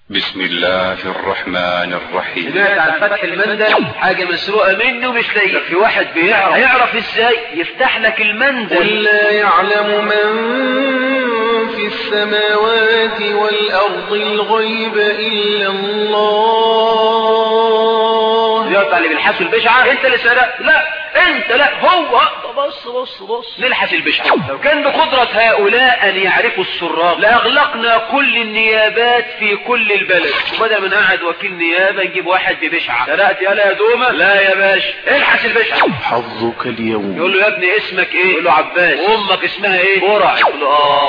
بسم الله الرحمن الرحيم سمعت عن فتح المندل حاجة مسروقة منه مش لاقيه في واحد بيعرف هيعرف ازاي يفتح لك المندل قل لا يعلم من في السماوات والأرض الغيب إلا الله يقطع اللي بيلحسوا البشعة انت اللي سرقت لا انت لا هو بص بص بص نلحس البشعة لو كان بقدرة هؤلاء ان يعرفوا السراق لاغلقنا كل النيابات في كل البلد وبدل من قاعد وكيل نيابة نجيب واحد ببشعة سرقت يالا يا دومة لا يا باشا الحس البشعة حظك اليوم يقول له يا ابني اسمك ايه يقول له عباس وامك اسمها ايه برع يقول له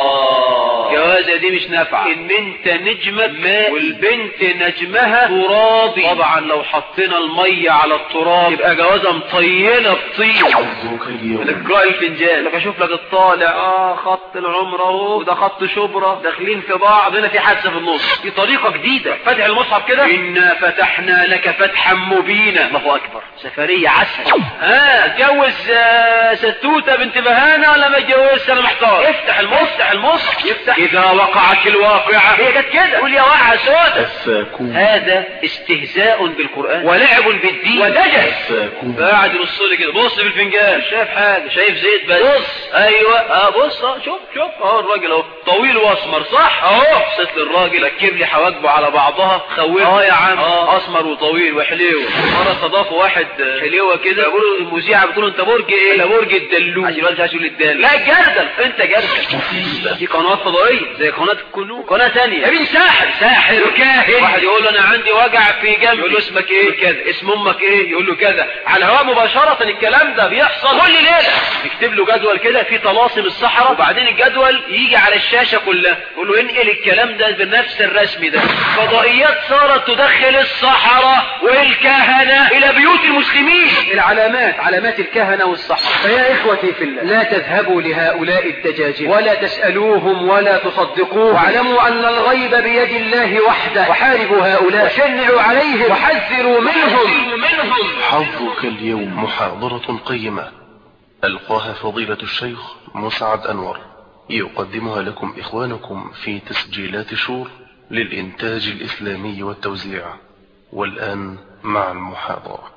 اه جوازة دي مش نافعة ان انت نجمك ماء والبنت نجمها ترابي طبعا لو حطينا المية على التراب يبقى جوازة مطينة بطين حظك اليوم اقرأ الفنجان لك اشوف لك الطالع اه خط العمر اهو وده خط شبرا داخلين في بعض هنا في حادثه في النص في طريقه جديده فتح المصحف كده انا فتحنا لك فتحا مبينا الله اكبر سفريه عسل ها اتجوز آه، ستوته بنت بهانه ولا ما اتجوزش انا محتار افتح المصحف افتح المصحف يفتح اذا وقعت الواقعه هي جت كده قول يا واقعه سوده الساكون هذا استهزاء بالقرآن ولعب بالدين ودجل الساكون قاعد يبص لي كده بص في الفنجان شايف حاجه شايف زيت بس بص ايوه اه بص اه شوف شوف اهو الراجل اهو طويل واسمر صح اهو بصيت للراجل ركب لي حواجبه على بعضها خوفه اه يا عم اه اسمر وطويل وحليوه مره استضافوا واحد آه، حليوه كده بيقولوا المذيعه بتقول له انت برج ايه؟ لا برج الدلو عشان الواد مش عايز يقول الدال لا جردل انت جردل في قنوات فضائيه زي قناه الكنوز قناه ثانيه يا بنت ساحر ساحر وكاهن واحد يقول له انا عندي وجع في جنبي يقول له اسمك ايه كذا اسم امك ايه يقول له كذا على الهواء مباشره الكلام ده بيحصل كل ليله يكتب له جدول كده في طلاسم الصحراء وبعدين الجدول يجي على الشاشه كلها يقول له انقل الكلام ده بنفس الرسم ده فضائيات صارت تدخل الصحراء والكهنه الى بيوت المسلمين العلامات علامات الكهنه والصحراء فيا اخوتي في الله لا تذهبوا لهؤلاء الدجاجين ولا تسالوهم ولا تصدقوهم واعلموا ان الغيب بيد الله وحده وحاربوا هؤلاء وشنعوا عليهم وحذروا منهم منهم حظك اليوم محاضرة قيمة ألقاها فضيلة الشيخ مسعد أنور يقدمها لكم إخوانكم في تسجيلات شور للإنتاج الإسلامي والتوزيع والآن مع المحاضرة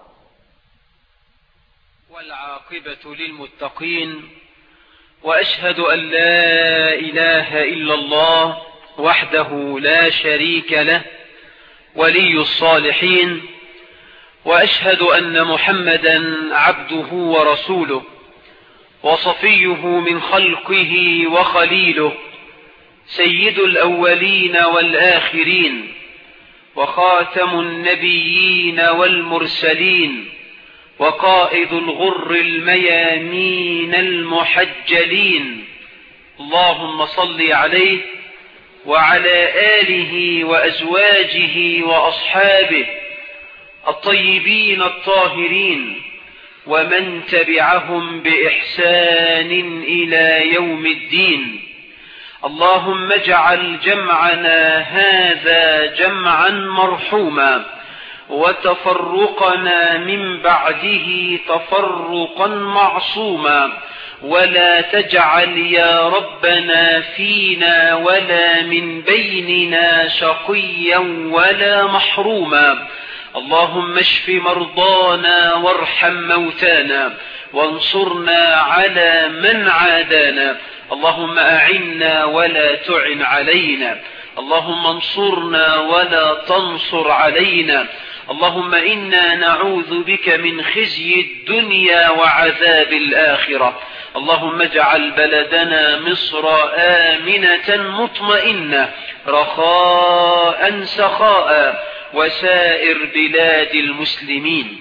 والعاقبة للمتقين وأشهد أن لا إله إلا الله وحده لا شريك له ولي الصالحين وأشهد أن محمدا عبده ورسوله وصفيه من خلقه وخليله سيد الأولين والآخرين وخاتم النبيين والمرسلين وقائد الغر الميامين المحجلين اللهم صل عليه وعلى آله وأزواجه وأصحابه الطيبين الطاهرين ومن تبعهم بإحسان إلى يوم الدين اللهم اجعل جمعنا هذا جمعا مرحوما وتفرقنا من بعده تفرقا معصوما ولا تجعل يا ربنا فينا ولا من بيننا شقيا ولا محروما اللهم اشف مرضانا وارحم موتانا وانصرنا على من عادانا اللهم أعنا ولا تعن علينا اللهم انصرنا ولا تنصر علينا اللهم إنا نعوذ بك من خزي الدنيا وعذاب الآخرة اللهم اجعل بلدنا مصر آمنة مطمئنة رخاء سخاء وسائر بلاد المسلمين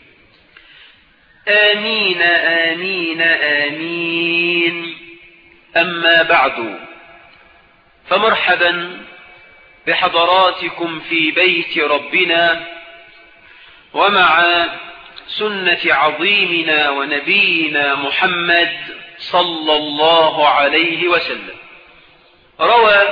آمين آمين آمين أما بعد فمرحبا بحضراتكم في بيت ربنا ومع سنة عظيمنا ونبينا محمد صلى الله عليه وسلم روى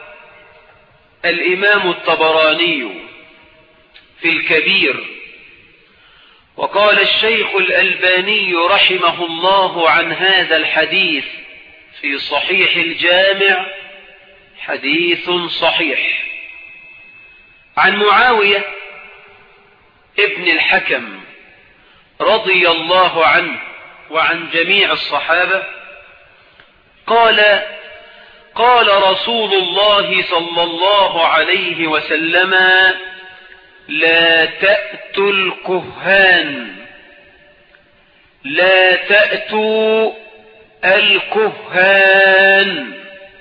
الإمام الطبراني في الكبير وقال الشيخ الألباني رحمه الله عن هذا الحديث في صحيح الجامع حديث صحيح عن معاوية ابن الحكم رضي الله عنه وعن جميع الصحابة قال قال رسول الله صلى الله عليه وسلم لا تأتوا الكهان لا تأتوا الكهان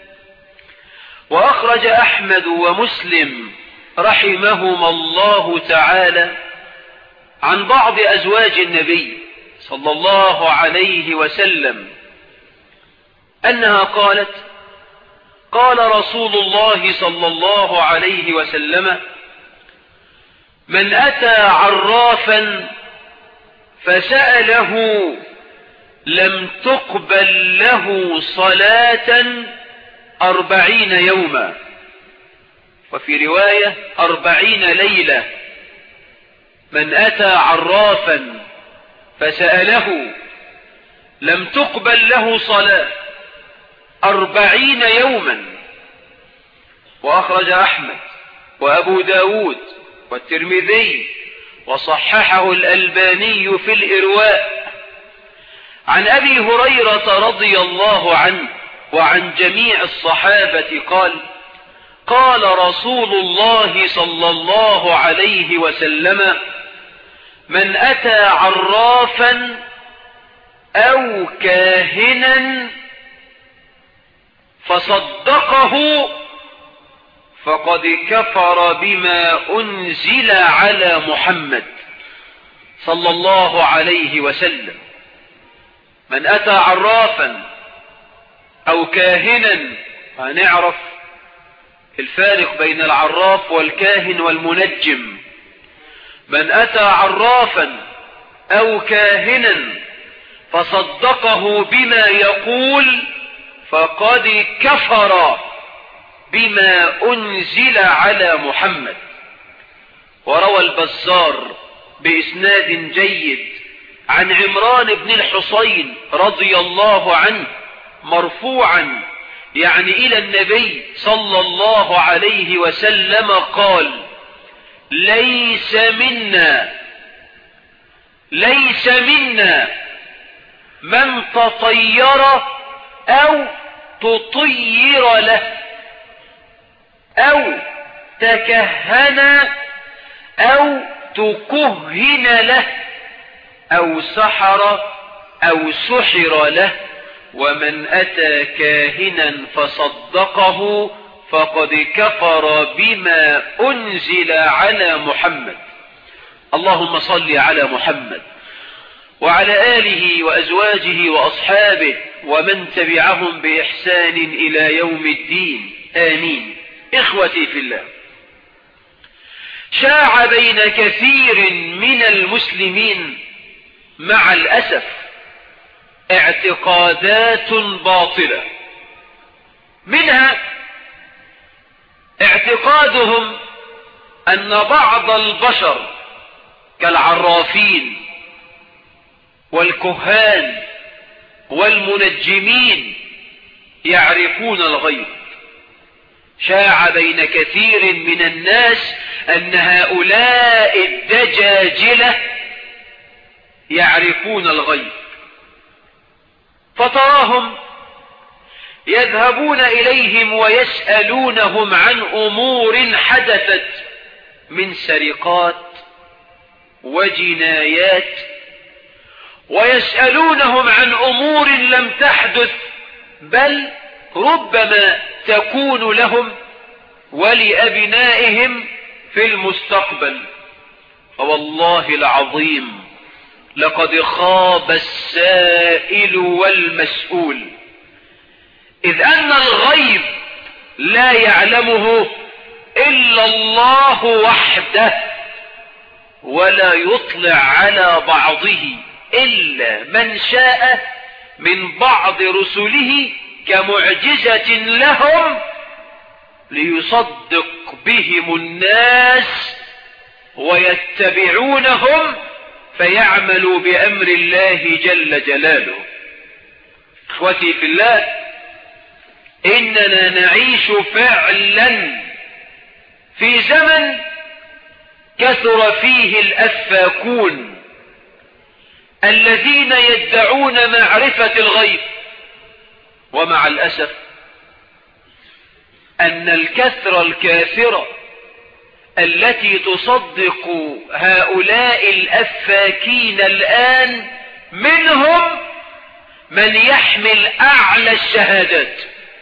وأخرج أحمد ومسلم رحمهما الله تعالى عن بعض أزواج النبي صلى الله عليه وسلم أنها قالت قال رسول الله صلى الله عليه وسلم من أتى عرافا فسأله لم تقبل له صلاة أربعين يوما وفي رواية أربعين ليلة من أتى عرافا فسأله لم تقبل له صلاة أربعين يوما وأخرج أحمد وأبو داود والترمذي وصححه الألباني في الإرواء عن أبي هريرة رضي الله عنه وعن جميع الصحابة قال قال رسول الله صلى الله عليه وسلم من أتى عرافا أو كاهنا فصدقه فقد كفر بما أنزل على محمد صلى الله عليه وسلم من أتى عرافا أو كاهنا هنعرف الفارق بين العراف والكاهن والمنجم من أتى عرافا أو كاهنا فصدقه بما يقول فقد كفر بما أنزل على محمد وروى البزار بإسناد جيد عن عمران بن الحصين رضي الله عنه مرفوعا يعني إلى النبي صلى الله عليه وسلم قال ليس منا ليس منا من تطير أو تطير له أو تكهن أو تكهن له أو سحر أو سحر له ومن أتى كاهنا فصدقه فقد كفر بما أنزل على محمد اللهم صل على محمد وعلى آله وأزواجه وأصحابه ومن تبعهم بإحسان إلى يوم الدين آمين إخوتي في الله شاع بين كثير من المسلمين مع الأسف اعتقادات باطلة منها اعتقادهم أن بعض البشر كالعرافين والكهان والمنجمين يعرفون الغيب شاع بين كثير من الناس أن هؤلاء الدجاجلة يعرفون الغيب فتراهم يذهبون إليهم ويسألونهم عن أمور حدثت من سرقات وجنايات ويسألونهم عن أمور لم تحدث بل ربما تكون لهم ولأبنائهم في المستقبل فوالله العظيم لقد خاب السائل والمسؤول إذ أن الغيب لا يعلمه إلا الله وحده ولا يطلع على بعضه إلا من شاء من بعض رسله كمعجزة لهم ليصدق بهم الناس ويتبعونهم فيعملوا بأمر الله جل جلاله اخوتي في الله إننا نعيش فعلا في زمن كثر فيه الأفاكون الذين يدعون معرفة الغيب ومع الأسف أن الكثرة الكافرة التي تصدق هؤلاء الأفاكين الآن منهم من يحمل أعلى الشهادات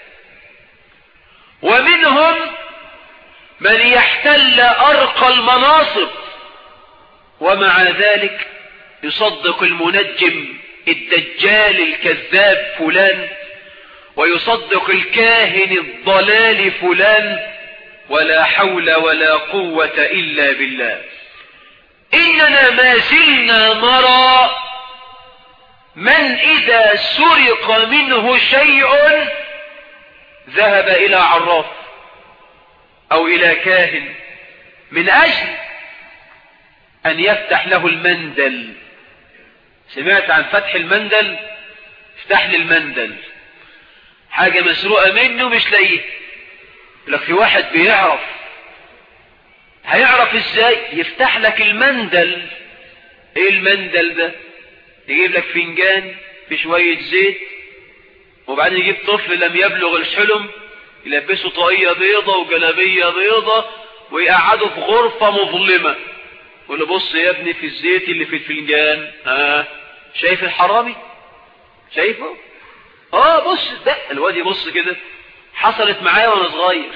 ومنهم من يحتل أرقى المناصب ومع ذلك يصدق المنجم الدجال الكذاب فلان ويصدق الكاهن الضلال فلان ولا حول ولا قوة إلا بالله إننا ما زلنا نرى من إذا سرق منه شيء ذهب إلى عراف أو إلى كاهن من أجل أن يفتح له المندل سمعت عن فتح المندل افتح لي المندل حاجة مسروقة منه مش لاقيه لك في واحد بيعرف هيعرف ازاي يفتح لك المندل ايه المندل ده يجيب لك فنجان في شوية زيت وبعدين يجيب طفل لم يبلغ الحلم يلبسه طاقية بيضة وجلابية بيضة ويقعده في غرفة مظلمة يقول له بص يا ابني في الزيت اللي في الفنجان اه شايف الحرامي شايفه اه بص ده الواد يبص كده حصلت معايا وانا صغير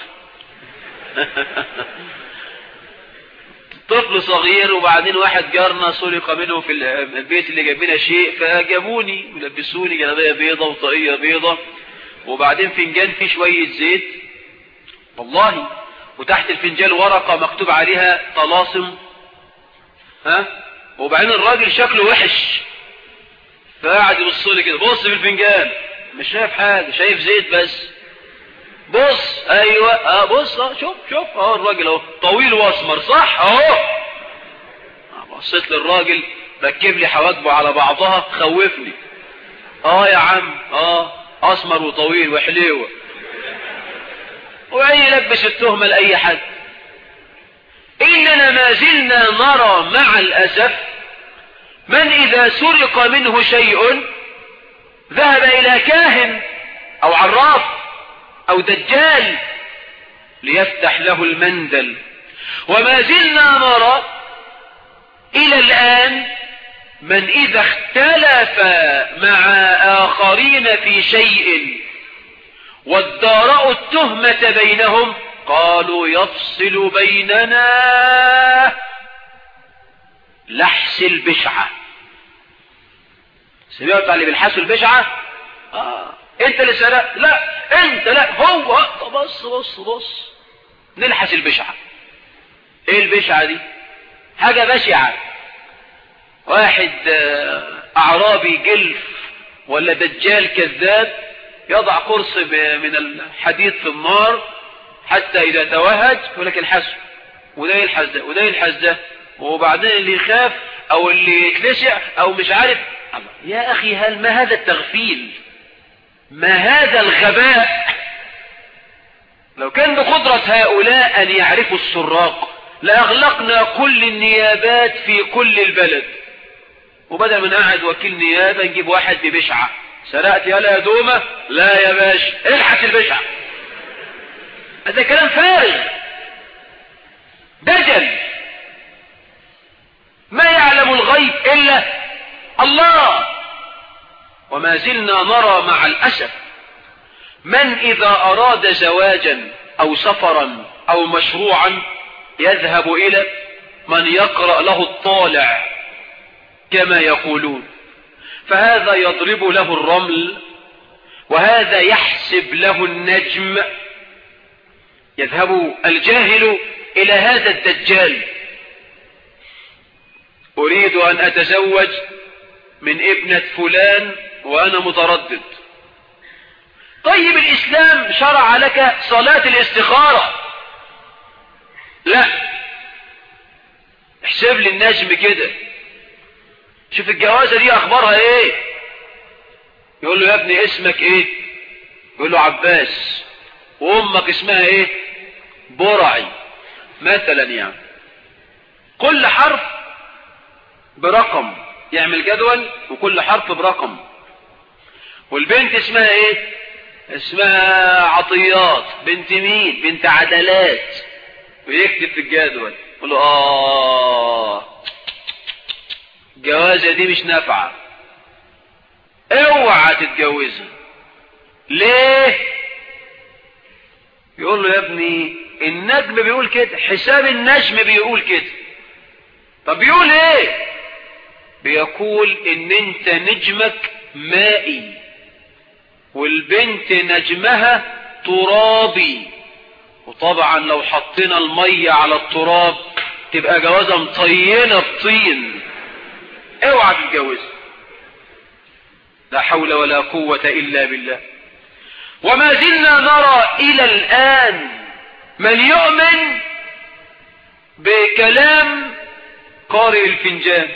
طفل صغير وبعدين واحد جارنا سرق منه في البيت اللي جاب لنا شيء فجابوني ولبسوني جلابيه بيضه وطاقيه بيضه وبعدين فنجان فيه شويه زيت والله وتحت الفنجان ورقه مكتوب عليها طلاسم ها وبعدين الراجل شكله وحش فقعد يبص لي كده بص في الفنجان مش شايف حاجه شايف زيت بس بص ايوه اه بص اه شوف شوف اه الراجل اهو طويل واسمر صح اهو بصيت للراجل ركب لي حواجبه على بعضها خوفني اه يا عم اه اسمر وطويل وحليوه وعين يلبس التهمه لاي حد اننا ما زلنا نرى مع الاسف من اذا سرق منه شيء ذهب الى كاهن او عراف او دجال ليفتح له المندل وما زلنا نرى الى الان من اذا اختلف مع اخرين في شيء وادارأوا التهمة بينهم قالوا يفصل بيننا لحس البشعة سمعت على اللي بالحس البشعة آه. انت اللي سرقت لا انت لا هو طب بص بص بص نلحس البشعة ايه البشعة دي حاجة بشعة واحد اعرابي جلف ولا دجال كذاب يضع قرص من الحديد في النار حتى اذا توهج يقول لك الحسه وده يلحس ده وده يلحس ده وبعدين اللي يخاف او اللي يتلسع او مش عارف يا اخي هل ما هذا التغفيل ما هذا الغباء لو كان بقدرة هؤلاء أن يعرفوا السراق لأغلقنا كل النيابات في كل البلد وبدل من قاعد وكيل نيابة نجيب واحد ببشعة سرقت يا لا دومة لا يا باشا الحس البشعة هذا كلام فارغ دجل ما يعلم الغيب إلا الله وما زلنا نرى مع الأسف من إذا أراد زواجا أو سفرا أو مشروعا يذهب إلى من يقرأ له الطالع كما يقولون فهذا يضرب له الرمل وهذا يحسب له النجم يذهب الجاهل إلى هذا الدجال أريد أن أتزوج من ابنة فلان وأنا متردد طيب الإسلام شرع لك صلاة الاستخارة لا احسب لي النجم كده شوف الجوازة دي أخبارها إيه يقول له يا ابني اسمك إيه يقول له عباس وأمك اسمها إيه برعي مثلا يعني كل حرف برقم يعمل جدول وكل حرف برقم والبنت اسمها ايه اسمها عطيات بنت مين بنت عدلات ويكتب في الجدول يقول له اه الجوازة دي مش نافعة اوعى تتجوزها ليه يقول له يا ابني النجم بيقول كده حساب النجم بيقول كده طب بيقول ايه بيقول ان انت نجمك مائي والبنت نجمها ترابي وطبعا لو حطينا المية على التراب تبقى جوازة مطينة بطين اوعى تتجوزها لا حول ولا قوة الا بالله وما زلنا نرى الى الان من يؤمن بكلام قارئ الفنجان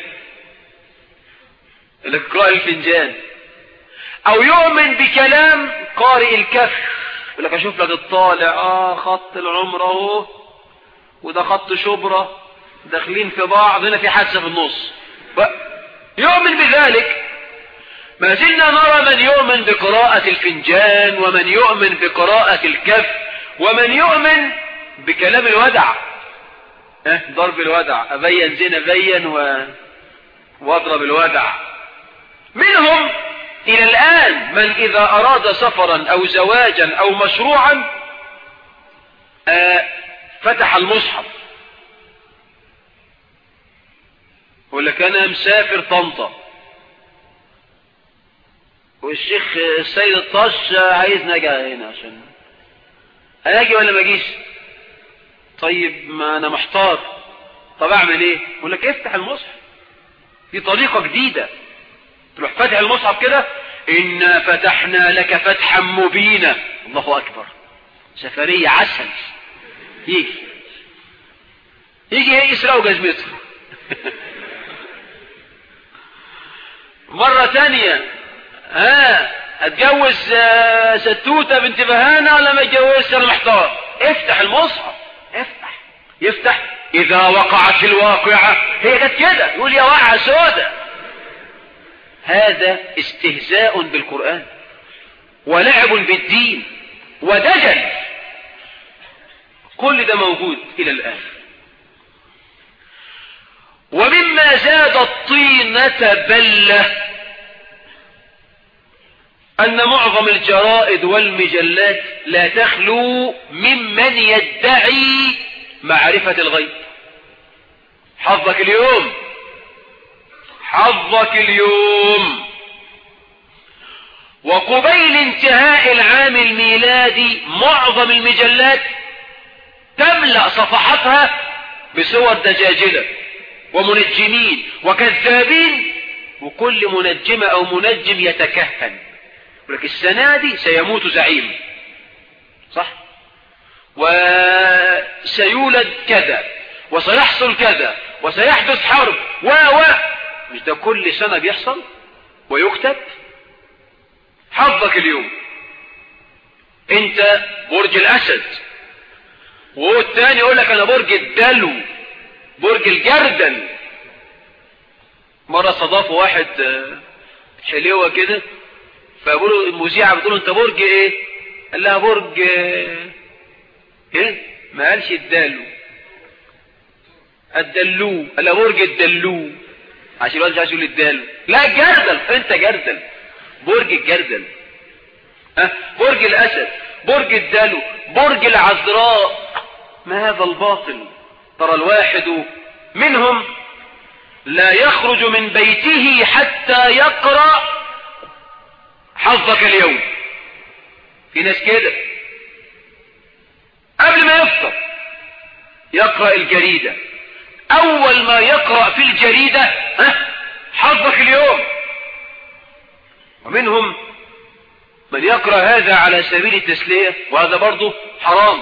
اللي قارئ الفنجان او يؤمن بكلام قارئ الكف يقول لك اشوف لك الطالع اه خط العمر اهو وده خط شبرة داخلين في بعض هنا في حادثة في النص يؤمن بذلك ما زلنا نرى من يؤمن بقراءة الفنجان ومن يؤمن بقراءة الكف ومن يؤمن بكلام الودع اه ضرب الودع أبين زين أبين و... واضرب الودع منهم إلى الآن من إذا أراد سفرا أو زواجا أو مشروعا اه فتح المصحف يقول لك أنا مسافر طنطا والشيخ السيد الطش عايز نجا هنا عشان هاجي ولا ما اجيش طيب ما انا محتار طب اعمل ايه يقول لك افتح المصحف دي طريقة جديدة تروح فاتح المصحف كده إنا فتحنا لك فتحا مبينا الله أكبر سفرية عسل يجي يجي يسرقوا جزمته مرة تانية ها اتجوز ستوتة بنت بهانة ولا ما اتجوزش انا محتار افتح المصحف افتح يفتح اذا وقعت في الواقعة هي جت كده يقول يا وقعة سودة هذا استهزاء بالقرآن ولعب بالدين ودجل كل ده موجود الى الان ومما زاد الطينة بله أن معظم الجرائد والمجلات لا تخلو ممن يدعي معرفة الغيب حظك اليوم حظك اليوم وقبيل انتهاء العام الميلادي معظم المجلات تملأ صفحتها بصور دجاجلة ومنجمين وكذابين وكل منجمة أو منجم يتكهن لك السنة دي سيموت زعيم صح وسيولد كذا وسيحصل كذا وسيحدث حرب و و مش ده كل سنة بيحصل ويكتب حظك اليوم انت برج الاسد وهو التاني يقول لك انا برج الدلو برج الجردل مرة استضافوا واحد حليوة كده فقالوا المذيعة بتقول انت برج ايه قال لها برج ايه ما قالش الدالو الدلو قال لها برج الدلو عشان الواد مش عايز يقول الدالو لا جردل انت جردل برج الجردل أه؟ برج الاسد برج الدلو برج العذراء ما هذا الباطل ترى الواحد منهم لا يخرج من بيته حتى يقرأ حظك اليوم في ناس كده قبل ما يفطر يقرأ الجريدة أول ما يقرأ في الجريدة ها حظك اليوم ومنهم من يقرأ هذا على سبيل التسلية وهذا برضه حرام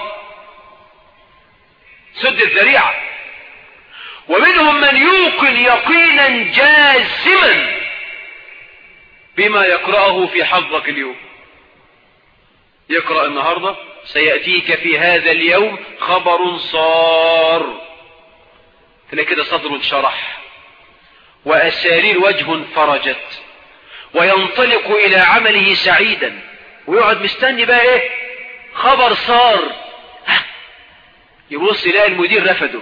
سد الذريعة ومنهم من يوقن يقينا جازما بما يقرأه في حظك اليوم يقرأ النهاردة سيأتيك في هذا اليوم خبر صار تلاقي كده صدره انشرح وأسارير وجه انفرجت وينطلق إلى عمله سعيدا ويقعد مستني بقى إيه خبر صار يبص يلاقي المدير رفده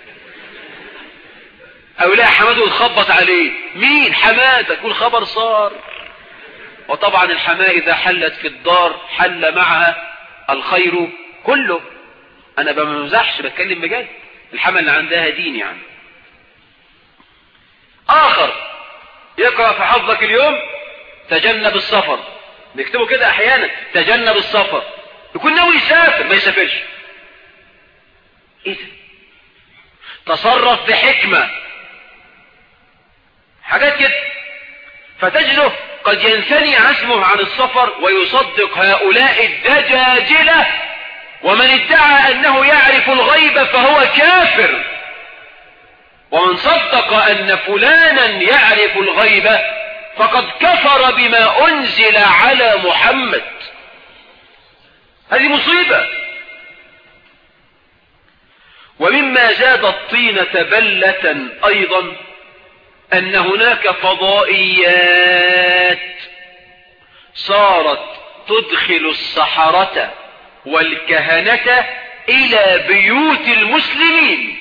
أو يلاقي حماده يتخبط عليه مين حماده يقول خبر صار وطبعا الحماة إذا حلت في الدار حل معها الخير كله أنا بمزحش بتكلم بجد الحمى اللي عندها دين يعني آخر يقرأ في حظك اليوم تجنب السفر بيكتبوا كده أحيانا تجنب السفر يكون ناوي يسافر ما يسافرش إيه ده؟ تصرف بحكمة حاجات كده فتجده قد ينثني عزمه عن السفر ويصدق هؤلاء الدجاجلة ومن ادعى أنه يعرف الغيب فهو كافر ومن صدق أن فلانا يعرف الغيب فقد كفر بما أنزل على محمد هذه مصيبة ومما زاد الطينة بلة أيضا أن هناك فضائيات صارت تدخل السحرة والكهنة إلى بيوت المسلمين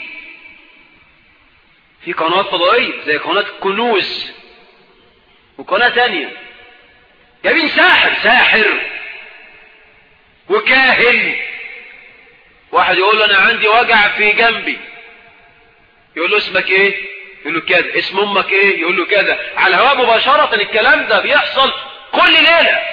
في قنوات فضائية زي قناة كنوز وقناة تانية جايبين ساحر ساحر وكاهن واحد يقول له انا عندي وجع في جنبي يقول له اسمك ايه يقول له كذا اسم امك ايه يقول له كذا على الهواء مباشرة الكلام ده بيحصل كل ليلة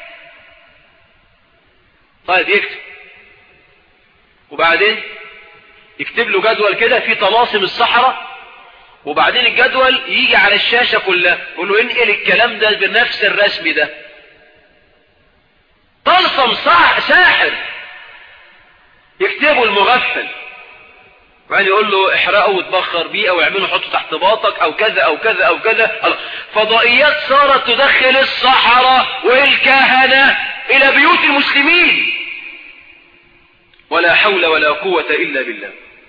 طيب يكتب وبعدين يكتب له جدول كده فيه طلاسم الصحراء وبعدين الجدول يجي على الشاشة كلها يقول له انقل الكلام ده بنفس الرسم ده طلسم صح ساحر يكتبه المغفل وبعدين يقول له احرقه وتبخر بيه او اعمله حطه تحت باطك او كذا او كذا او كذا فضائيات صارت تدخل الصحراء والكهنة الى بيوت المسلمين ولا حول ولا قوة الا بالله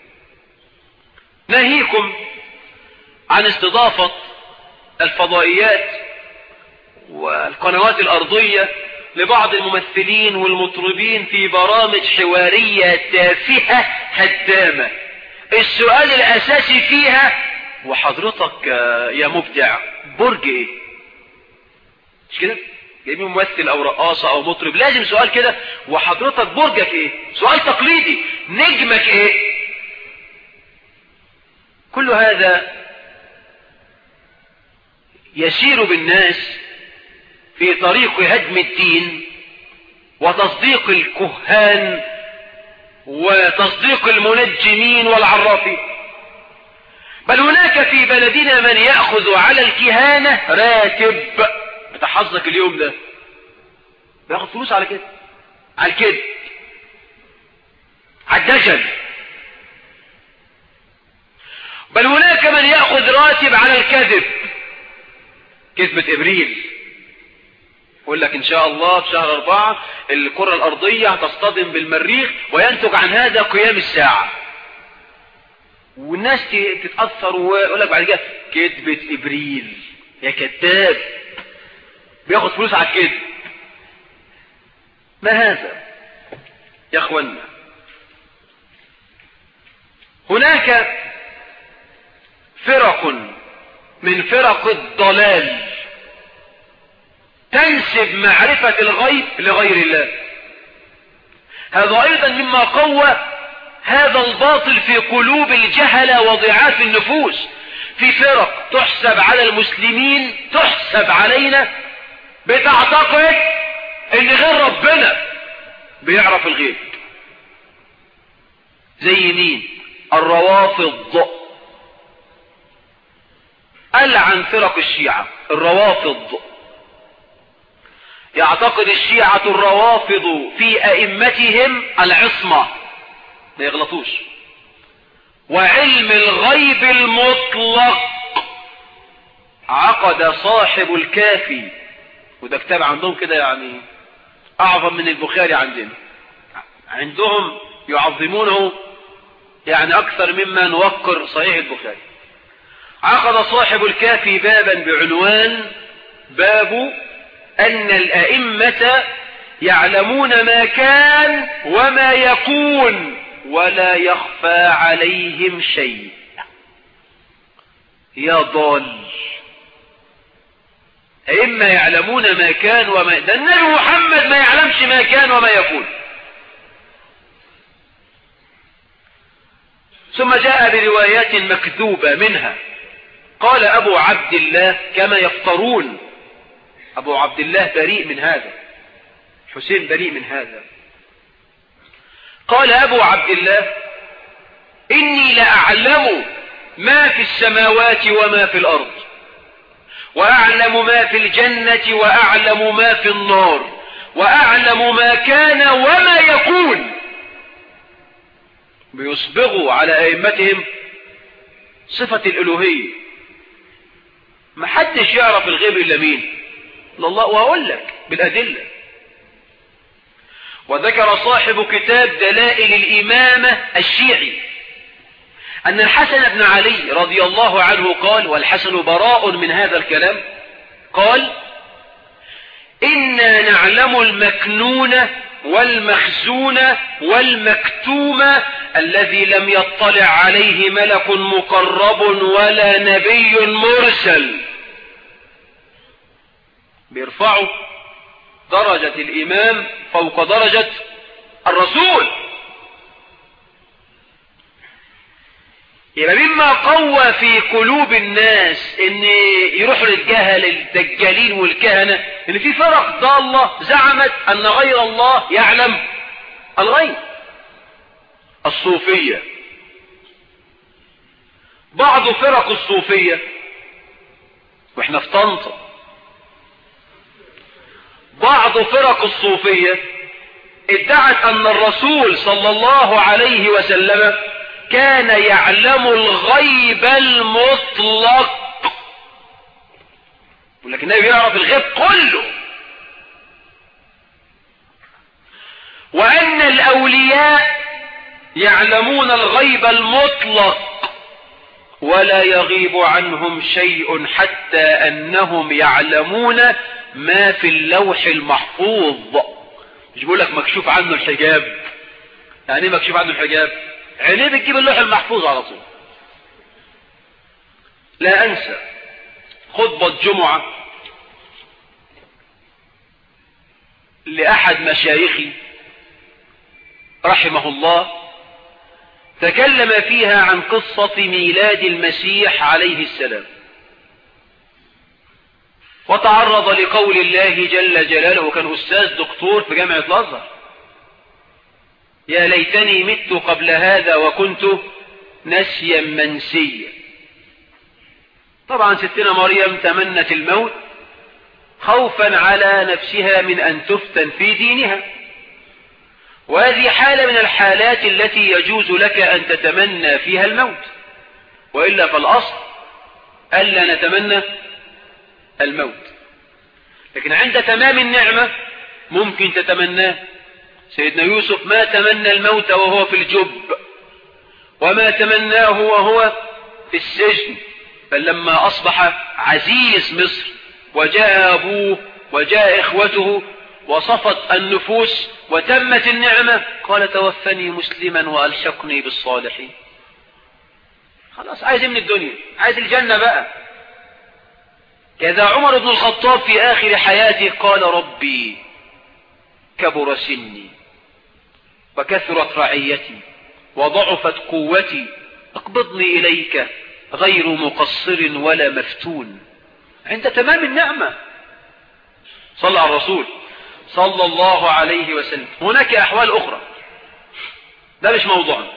ناهيكم عن استضافة الفضائيات والقنوات الأرضية لبعض الممثلين والمطربين في برامج حوارية تافهة هدامة السؤال الأساسي فيها وحضرتك يا مبدع برج ايه مش كده جايبين ممثل او رقاصة او مطرب لازم سؤال كده وحضرتك برجك ايه سؤال تقليدي نجمك ايه كل هذا يسير بالناس في طريق هدم الدين وتصديق الكهان وتصديق المنجمين والعرافين بل هناك في بلدنا من يأخذ على الكهانة راتب بتحظك اليوم ده بياخد فلوس على كده على الكذب على الدجل بل هناك من يأخذ راتب على الكذب كذبة إبريل يقول لك إن شاء الله في شهر أربعة الكرة الأرضية هتصطدم بالمريخ وينتج عن هذا قيام الساعة والناس تتأثر ويقول لك بعد كده كذبة إبريل يا كذاب بياخد فلوس على الكذب ما هذا يا اخوانا هناك فرق من فرق الضلال تنسب معرفة الغيب لغير الله هذا أيضا مما قوى هذا الباطل في قلوب الجهلة وضعاف النفوس في فرق تحسب على المسلمين تحسب علينا بتعتقد ان غير ربنا بيعرف الغيب زي مين الروافض ألعن فرق الشيعة الروافض يعتقد الشيعة الروافض في أئمتهم العصمة ما يغلطوش وعلم الغيب المطلق عقد صاحب الكافي وده كتاب عندهم كده يعني أعظم من البخاري عندنا عندهم يعظمونه يعني أكثر مما نوقر صحيح البخاري عقد صاحب الكافي بابا بعنوان باب أن الأئمة يعلمون ما كان وما يكون ولا يخفى عليهم شيء يا ضال أئمة يعلمون ما كان وما ده النبي محمد ما يعلمش ما كان وما يكون ثم جاء بروايات مكذوبة منها قال أبو عبد الله كما يفترون أبو عبد الله بريء من هذا حسين بريء من هذا قال أبو عبد الله إني لأعلم ما في السماوات وما في الأرض وأعلم ما في الجنة وأعلم ما في النار وأعلم ما كان وما يكون بيصبغوا على أئمتهم صفة الألوهية ما حدش يعرف الغيب إلا مين الله وأقول لك بالأدلة وذكر صاحب كتاب دلائل الإمامة الشيعي أن الحسن بن علي رضي الله عنه قال والحسن براء من هذا الكلام قال إنا نعلم المكنون والمخزون والمكتوم الذي لم يطلع عليه ملك مقرب ولا نبي مرسل بيرفعوا درجة الإمام فوق درجة الرسول يبقى مما قوى في قلوب الناس ان يروحوا للجهل الدجالين والكهنة ان في فرق ضالة زعمت ان غير الله يعلم الغيب الصوفية بعض فرق الصوفية واحنا في طنطا بعض فرق الصوفية ادعت ان الرسول صلى الله عليه وسلم كان يعلم الغيب المطلق ولكن النبي يعرف الغيب كله وأن الأولياء يعلمون الغيب المطلق ولا يغيب عنهم شيء حتى أنهم يعلمون ما في اللوح المحفوظ مش بقول لك مكشوف عنه الحجاب يعني ايه مكشوف عنه الحجاب عينيه بتجيب اللوح المحفوظ على طول لا انسى خطبة جمعة لأحد مشايخي رحمه الله تكلم فيها عن قصة ميلاد المسيح عليه السلام وتعرض لقول الله جل جلاله وكان أستاذ دكتور في جامعة الأزهر يا ليتني مت قبل هذا وكنت نسيا منسيا طبعا ستنا مريم تمنت الموت خوفا على نفسها من أن تفتن في دينها وهذه حالة من الحالات التي يجوز لك أن تتمنى فيها الموت وإلا فالأصل ألا نتمنى الموت لكن عند تمام النعمة ممكن تتمناه سيدنا يوسف ما تمنى الموت وهو في الجب وما تمناه وهو في السجن بل لما أصبح عزيز مصر وجاء أبوه وجاء إخوته وصفت النفوس وتمت النعمة قال توفني مسلما وألحقني بالصالحين خلاص عايز من الدنيا عايز الجنة بقى كذا عمر بن الخطاب في آخر حياته قال ربي كبر سني وكثرت رعيتي وضعفت قوتي اقبضني إليك غير مقصر ولا مفتون عند تمام النعمة صلى على الرسول صلى الله عليه وسلم هناك أحوال أخرى ده مش موضوعنا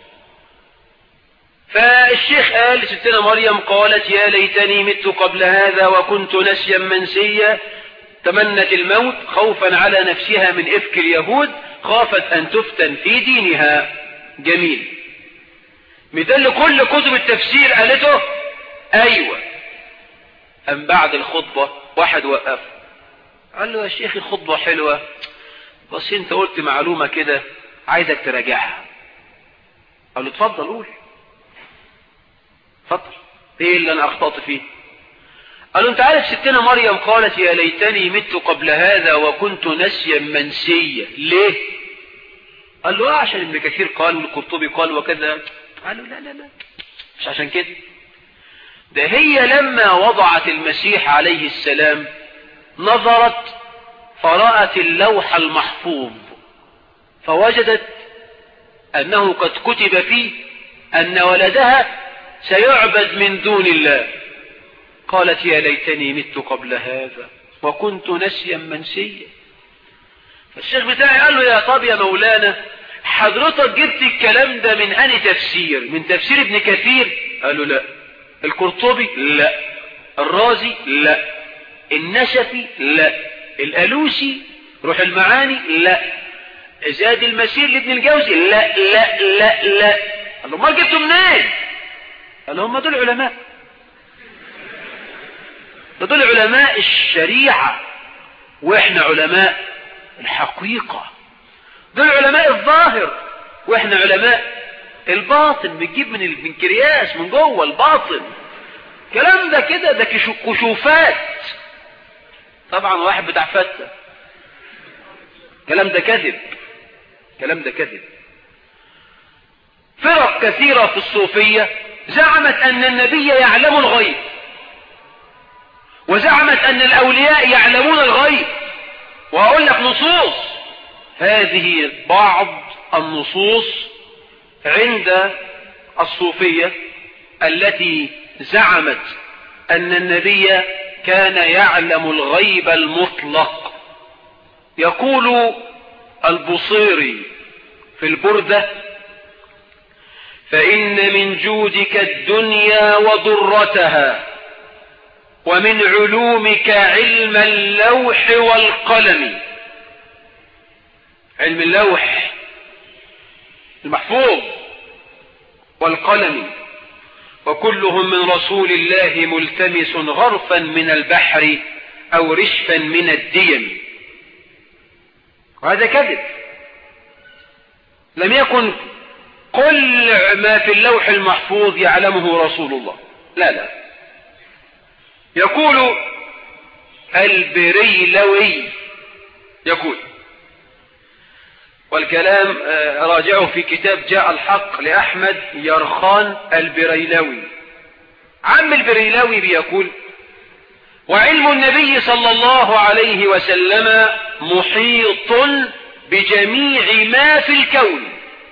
فالشيخ قال لستنا مريم قالت يا ليتني مت قبل هذا وكنت نسيا منسيا تمنت الموت خوفا على نفسها من إفك اليهود خافت أن تفتن في دينها جميل مثل كل كتب التفسير قالته أيوة أم بعد الخطبة واحد وقف قال له يا شيخ الخطبة حلوة بس انت قلت معلومة كده عايزك تراجعها قال له اتفضل قول اتفضل ايه اللي انا اخطأت فيه قال له انت عارف ستنا مريم قالت يا ليتني مت قبل هذا وكنت نسيا منسيا ليه قال له اه عشان ابن كثير قال والقرطبي قال وكذا قال له لا لا لا مش عشان كده ده هي لما وضعت المسيح عليه السلام نظرت فرأت اللوح المحفوظ فوجدت أنه قد كتب فيه أن ولدها سيعبد من دون الله قالت يا ليتني مت قبل هذا وكنت نسيا منسيا فالشيخ بتاعي قال له يا طب يا مولانا حضرتك جبت الكلام ده من أني تفسير من تفسير ابن كثير قال له لا القرطبي لا الرازي لا النشفي لا الألوسي روح المعاني لا زاد المسير لابن الجوزي لا لا لا لا قال له ما جبته منين قال هم دول علماء دول علماء الشريعة واحنا علماء الحقيقة دول علماء الظاهر واحنا علماء الباطن بتجيب من البنكرياس من جوه الباطن الكلام ده كده ده كشوفات طبعا واحد بتاع فتة الكلام ده كذب الكلام ده كذب فرق كثيرة في الصوفية زعمت أن النبي يعلم الغيب وزعمت أن الأولياء يعلمون الغيب وأقول لك نصوص هذه بعض النصوص عند الصوفية التي زعمت أن النبي كان يعلم الغيب المطلق يقول البصيري في البردة فإن من جودك الدنيا وضرتها ومن علومك علم اللوح والقلم علم اللوح المحفوظ والقلم وكلهم من رسول الله ملتمس غرفا من البحر أو رشفا من الديم وهذا كذب لم يكن كل ما في اللوح المحفوظ يعلمه رسول الله لا لا يقول البريلوي يقول والكلام راجعه في كتاب جاء الحق لأحمد يرخان البريلوي عم البريلوي بيقول وعلم النبي صلى الله عليه وسلم محيط بجميع ما في الكون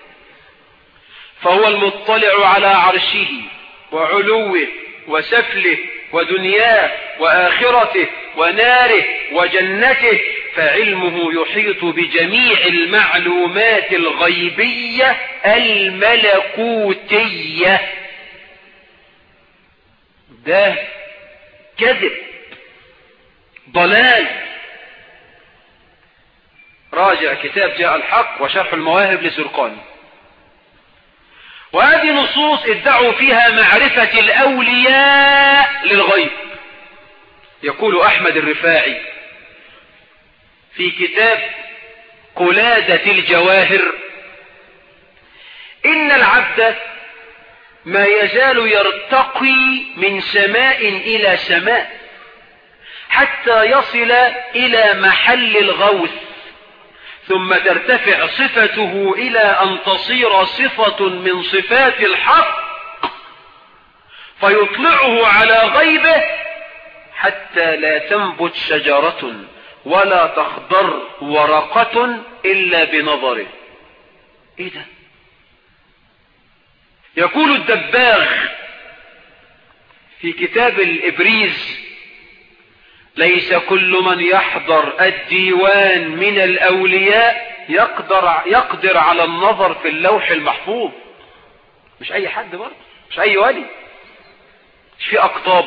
فهو المطلع على عرشه وعلوه وسفله ودنياه وآخرته وناره وجنته فعلمه يحيط بجميع المعلومات الغيبية الملكوتية ده كذب ضلال راجع كتاب جاء الحق وشرح المواهب لزرقاني وهذه نصوص ادعوا فيها معرفة الأولياء للغيب يقول أحمد الرفاعي في كتاب قلادة الجواهر إن العبد ما يزال يرتقي من سماء إلى سماء حتى يصل إلى محل الغوث ثم ترتفع صفته إلى أن تصير صفة من صفات الحق فيطلعه على غيبه حتى لا تنبت شجرة ولا تخضر ورقة إلا بنظره إيه ده يقول الدباغ في كتاب الإبريز ليس كل من يحضر الديوان من الأولياء يقدر, يقدر على النظر في اللوح المحفوظ مش أي حد برضه مش أي ولي مش في أقطاب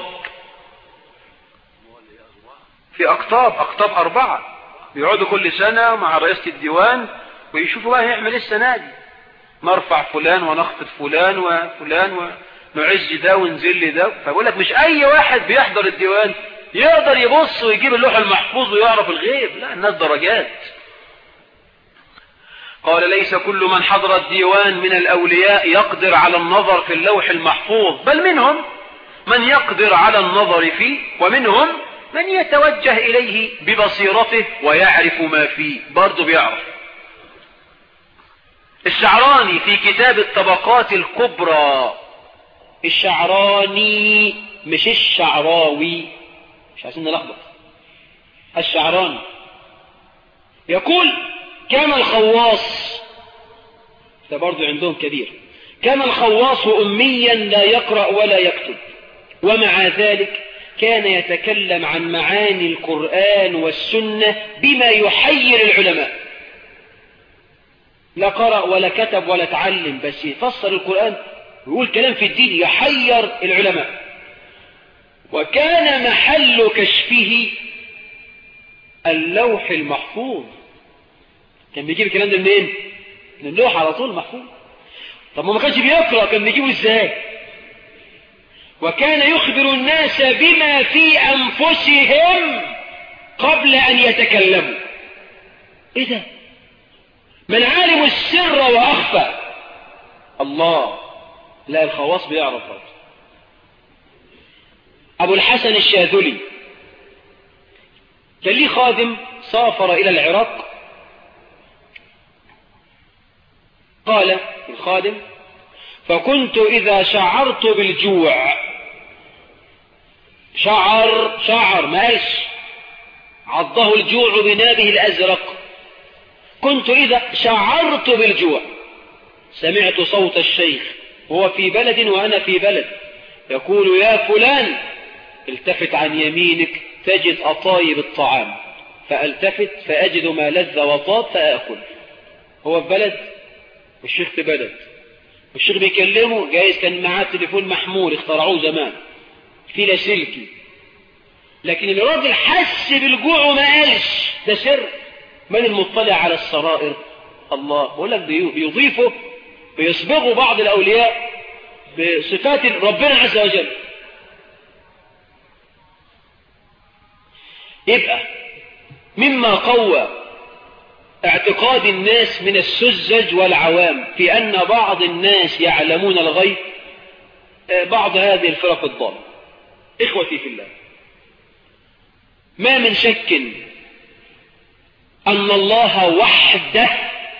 في أقطاب أقطاب أربعة يقعدوا كل سنة مع رئيسة الديوان ويشوفوا بقى هيعمل ايه السنة دي نرفع فلان ونخفض فلان وفلان ونعز ده ونذل ده فبقول لك مش أي واحد بيحضر الديوان يقدر يبص ويجيب اللوح المحفوظ ويعرف الغيب لا الناس درجات قال ليس كل من حضر الديوان من الأولياء يقدر على النظر في اللوح المحفوظ بل منهم من يقدر على النظر فيه ومنهم من يتوجه إليه ببصيرته ويعرف ما فيه برضه بيعرف الشعراني في كتاب الطبقات الكبرى الشعراني مش الشعراوي مش عايزين نلخبط الشعراني يقول كان الخواص ده برضو عندهم كبير كان الخواص أميا لا يقرأ ولا يكتب ومع ذلك كان يتكلم عن معاني القرآن والسنة بما يحير العلماء لا قرأ ولا كتب ولا تعلم بس يفسر القرآن ويقول كلام في الدين يحير العلماء وكان محل كشفه اللوح المحفوظ كان بيجيب الكلام ده منين من اللوح على طول محفوظ طب ما كانش بيقرأ كان بيجيبه ازاي وكان يخبر الناس بما في أنفسهم قبل أن يتكلموا إيه ده من عالم السر وأخفى الله لا الخواص بيعرف برضه أبو الحسن الشاذلي كان ليه خادم سافر إلى العراق قال الخادم فكنت إذا شعرت بالجوع شعر شعر ما قالش عضه الجوع بنابه الأزرق كنت إذا شعرت بالجوع سمعت صوت الشيخ هو في بلد وأنا في بلد يقول يا فلان التفت عن يمينك تجد أطايب الطعام فالتفت فأجد ما لذ وطاب فأكل هو في بلد والشيخ في بلد والشيخ بيكلمه جايز كان معاه تليفون محمول اخترعوه زمان في لاسلكي لكن الراجل حس بالجوع وما قالش ده سر من المطلع على السرائر الله بقول لك بيضيفه بيصبغوا بعض الأولياء بصفات ربنا عز وجل يبقى مما قوى اعتقاد الناس من السذج والعوام في أن بعض الناس يعلمون الغيب بعض هذه الفرق الضالة إخوتي في الله ما من شك أن الله وحده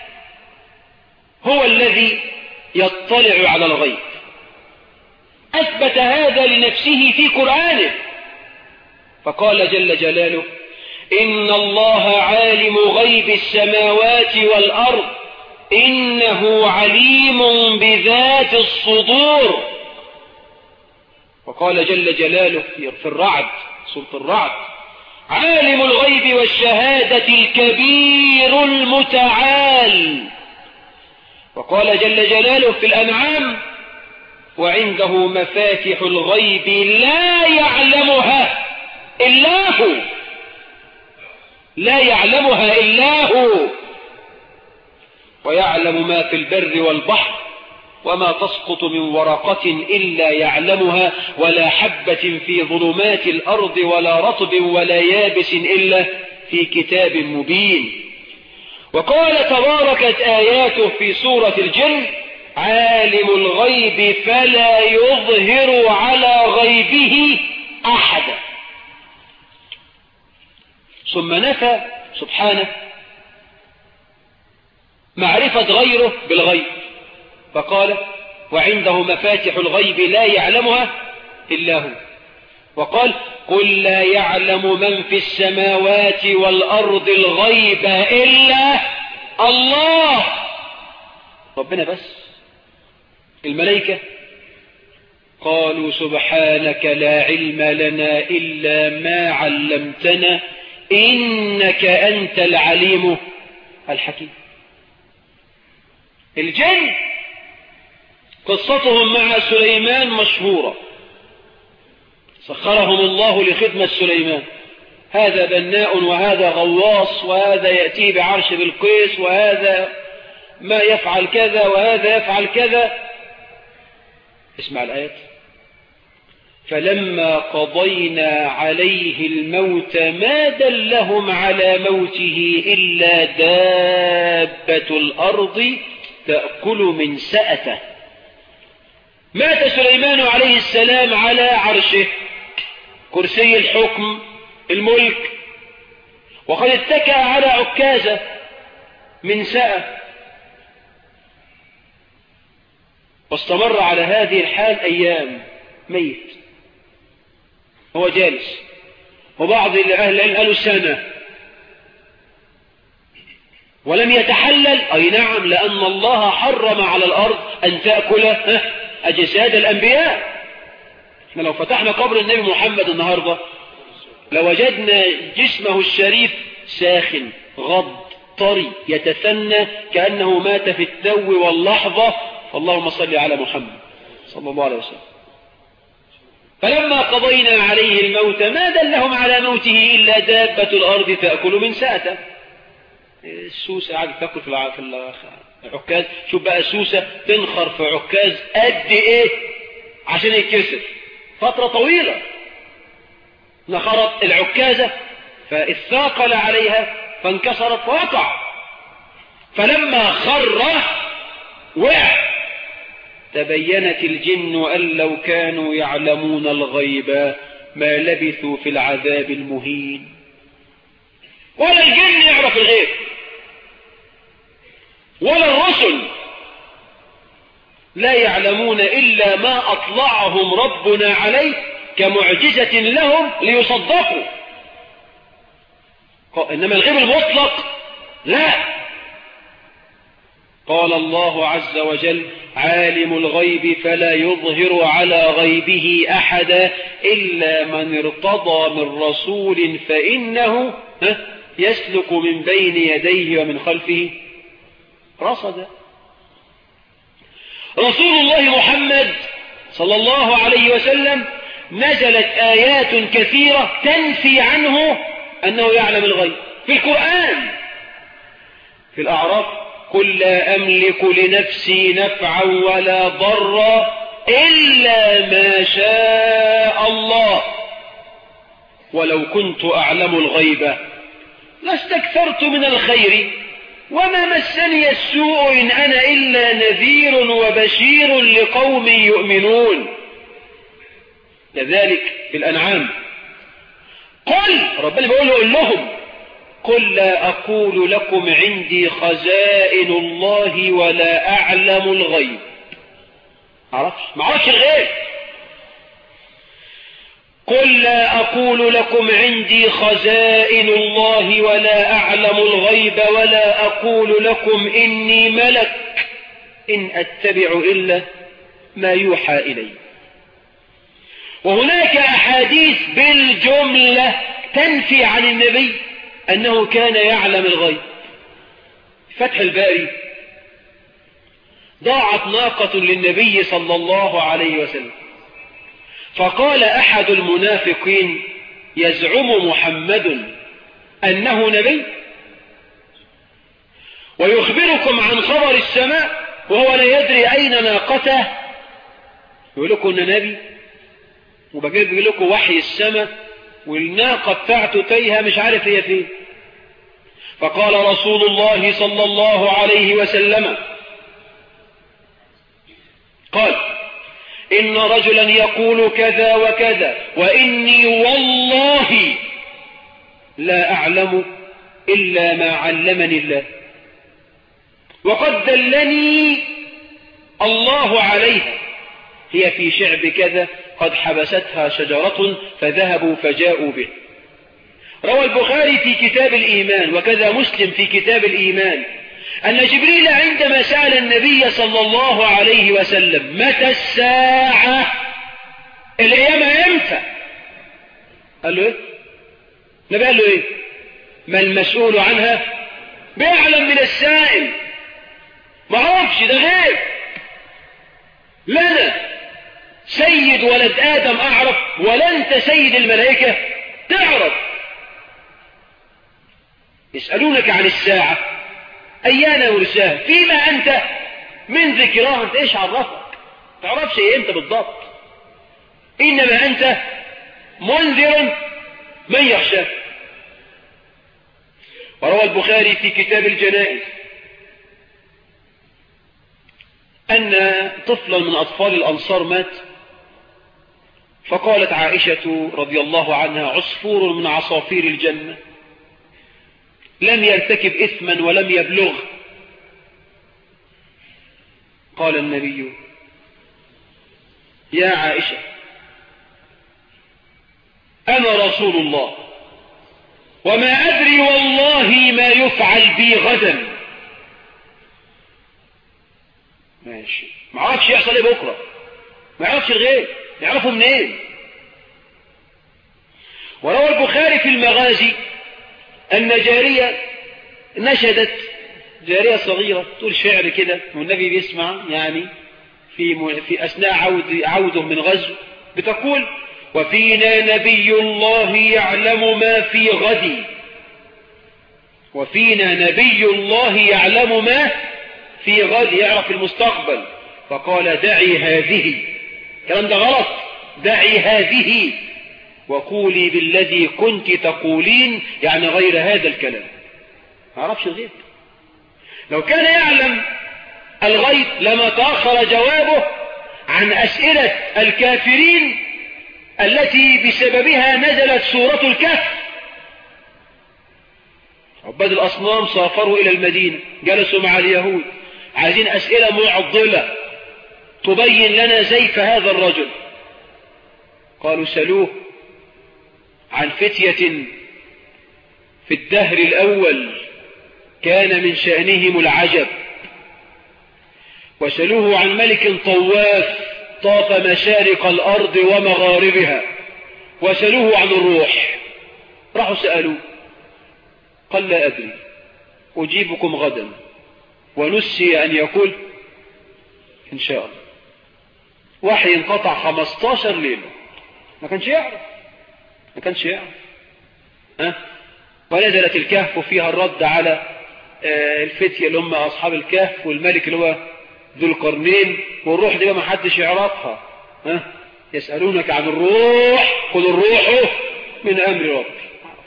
هو الذي يطلع على الغيب أثبت هذا لنفسه في قرآنه فقال جل جلاله إن الله عالم غيب السماوات والأرض إنه عليم بذات الصدور وقال جل جلاله في الرعد سورة الرعد عالم الغيب والشهادة الكبير المتعال وقال جل جلاله في الأنعام وعنده مفاتح الغيب لا يعلمها إلا هو لا يعلمها إلا هو ويعلم ما في البر والبحر وما تسقط من ورقة إلا يعلمها ولا حبة في ظلمات الأرض ولا رطب ولا يابس إلا في كتاب مبين وقال تباركت آياته في سورة الجن عالم الغيب فلا يظهر على غيبه أحدا ثم نفى سبحانه معرفة غيره بالغيب فقال وعنده مفاتح الغيب لا يعلمها إلا هو وقال قل لا يعلم من في السماوات والأرض الغيب إلا الله ربنا بس الملائكة قالوا سبحانك لا علم لنا إلا ما علمتنا إنك أنت العليم الحكيم الجن قصتهم مع سليمان مشهورة سخرهم الله لخدمة سليمان هذا بناء وهذا غواص وهذا يأتي بعرش بالقيس وهذا ما يفعل كذا وهذا يفعل كذا اسمع الآيات فلما قضينا عليه الموت ما دلهم على موته إلا دابة الأرض تأكل من سأته مات سليمان عليه السلام على عرشه كرسي الحكم الملك وقد اتكأ على عكازة من سأة واستمر على هذه الحال أيام ميت هو جالس وبعض أهل العلم قالوا سنة ولم يتحلل أي نعم لأن الله حرم على الأرض أن تأكل أجساد الأنبياء احنا لو فتحنا قبر النبي محمد النهاردة لوجدنا جسمه الشريف ساخن غض طري يتثنى كأنه مات في التو واللحظة اللهم صل على محمد صلى الله عليه وسلم فلما قضينا عليه الموت ما دلهم على موته إلا دابة الأرض تأكل من ساته السوسة قاعدة تأكل في العكاز شوف بقى السوسة تنخر في عكاز قد إيه عشان يتكسر فترة طويلة نخرت العكازة فاثاقل عليها فانكسرت فوقع فلما خر وقع تبينت الجن أن لو كانوا يعلمون الغيب ما لبثوا في العذاب المهين ولا الجن يعرف الغيب ولا الرسل لا يعلمون إلا ما أطلعهم ربنا عليه كمعجزة لهم ليصدقوا إنما الغيب المطلق لا قال الله عز وجل عالم الغيب فلا يظهر على غيبه أحدا إلا من ارتضى من رسول فإنه يسلك من بين يديه ومن خلفه رصدا رسول الله محمد صلى الله عليه وسلم نزلت آيات كثيرة تنفي عنه أنه يعلم الغيب في القرآن في الأعراف قل لا أملك لنفسي نفعا ولا ضرا إلا ما شاء الله ولو كنت أعلم الغيب لاستكثرت من الخير وما مسني السوء إن أنا إلا نذير وبشير لقوم يؤمنون كذلك في الأنعام قل ربنا بيقول قل لهم قل لا أقول لكم عندي خزائن الله ولا أعلم الغيب عرفش ما عرفش الغيب قل لا أقول لكم عندي خزائن الله ولا أعلم الغيب ولا أقول لكم إني ملك إن أتبع إلا ما يوحى إلي وهناك أحاديث بالجملة تنفي عن النبي أنه كان يعلم الغيب فتح الباري ضاعت ناقة للنبي صلى الله عليه وسلم فقال أحد المنافقين يزعم محمد أنه نبي ويخبركم عن خبر السماء وهو لا يدري أين ناقته يقول لكم أن نبي وبجيب لكم وحي السماء والناقة بتاعته تايهة مش عارف هي فين فقال رسول الله صلى الله عليه وسلم قال إن رجلا يقول كذا وكذا وإني والله لا أعلم إلا ما علمني الله وقد دلني الله عليها هي في شعب كذا قد حبستها شجرة فذهبوا فجاءوا به روى البخاري في كتاب الإيمان وكذا مسلم في كتاب الإيمان أن جبريل عندما سأل النبي صلى الله عليه وسلم متى الساعة القيامة امتى قال له ايه النبي قال له ايه ما المسؤول عنها بيعلم من السائل ما عرفش ده غير لنا سيد ولد آدم أعرف ولا أنت سيد الملائكة تعرف يسألونك عن الساعة أيان مرساها فيما أنت من ذكراها أنت إيش عرفك تعرفش إيه أنت بالضبط إنما أنت منذر من يخشى وروى البخاري في كتاب الجنائز أن طفلا من أطفال الأنصار مات فقالت عائشة رضي الله عنها عصفور من عصافير الجنة لم يرتكب إثما ولم يبلغ قال النبي يا عائشة أنا رسول الله وما أدري والله ما يفعل بي غدا ماشي ما عرفش يحصل ايه بكرة ما يعرفش الغيب يعرفه منين وروى البخاري في المغازي أن جارية نشدت جارية صغيرة تقول شعر كده والنبي بيسمع يعني في في أثناء عود عوده من غزو بتقول وفينا نبي الله يعلم ما في غد وفينا نبي الله يعلم ما في غد يعرف المستقبل فقال دعي هذه الكلام ده غلط دعي هذه وقولي بالذي كنت تقولين يعني غير هذا الكلام ما عرفش الغيب لو كان يعلم الغيب لما تأخر جوابه عن أسئلة الكافرين التي بسببها نزلت سورة الكهف عباد الأصنام سافروا إلى المدينة جلسوا مع اليهود عايزين أسئلة معضلة تبين لنا زيف هذا الرجل قالوا سلوه عن فتية في الدهر الأول كان من شأنهم العجب وسلوه عن ملك طواف طاف مشارق الأرض ومغاربها وسلوه عن الروح راحوا سألوه قال لا أدري أجيبكم غدا ونسي أن يقول إن شاء الله وحي انقطع 15 ليلة ما كانش يعرف ما كانش يعرف ها ونزلت الكهف فيها الرد على الفتية اللي هم أصحاب الكهف والملك اللي هو ذو القرنين والروح دي ما حدش يعرفها ها يسألونك عن الروح قل الروح من أمر ربي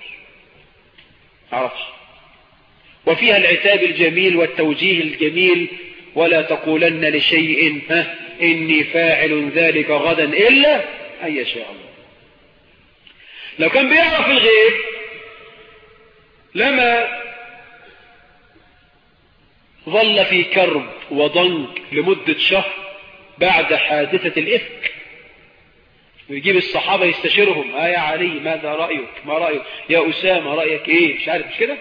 عرفش وفيها العتاب الجميل والتوجيه الجميل ولا تقولن لشيء ها إني فاعل ذلك غدا إلا أن يشاء الله لو كان بيعرف الغيب لما ظل في كرب وضنك لمدة شهر بعد حادثة الإفك ويجيب الصحابة يستشيرهم آه يا علي ماذا رأيك ما رأيك يا أسامة رأيك إيه مش عارف مش كده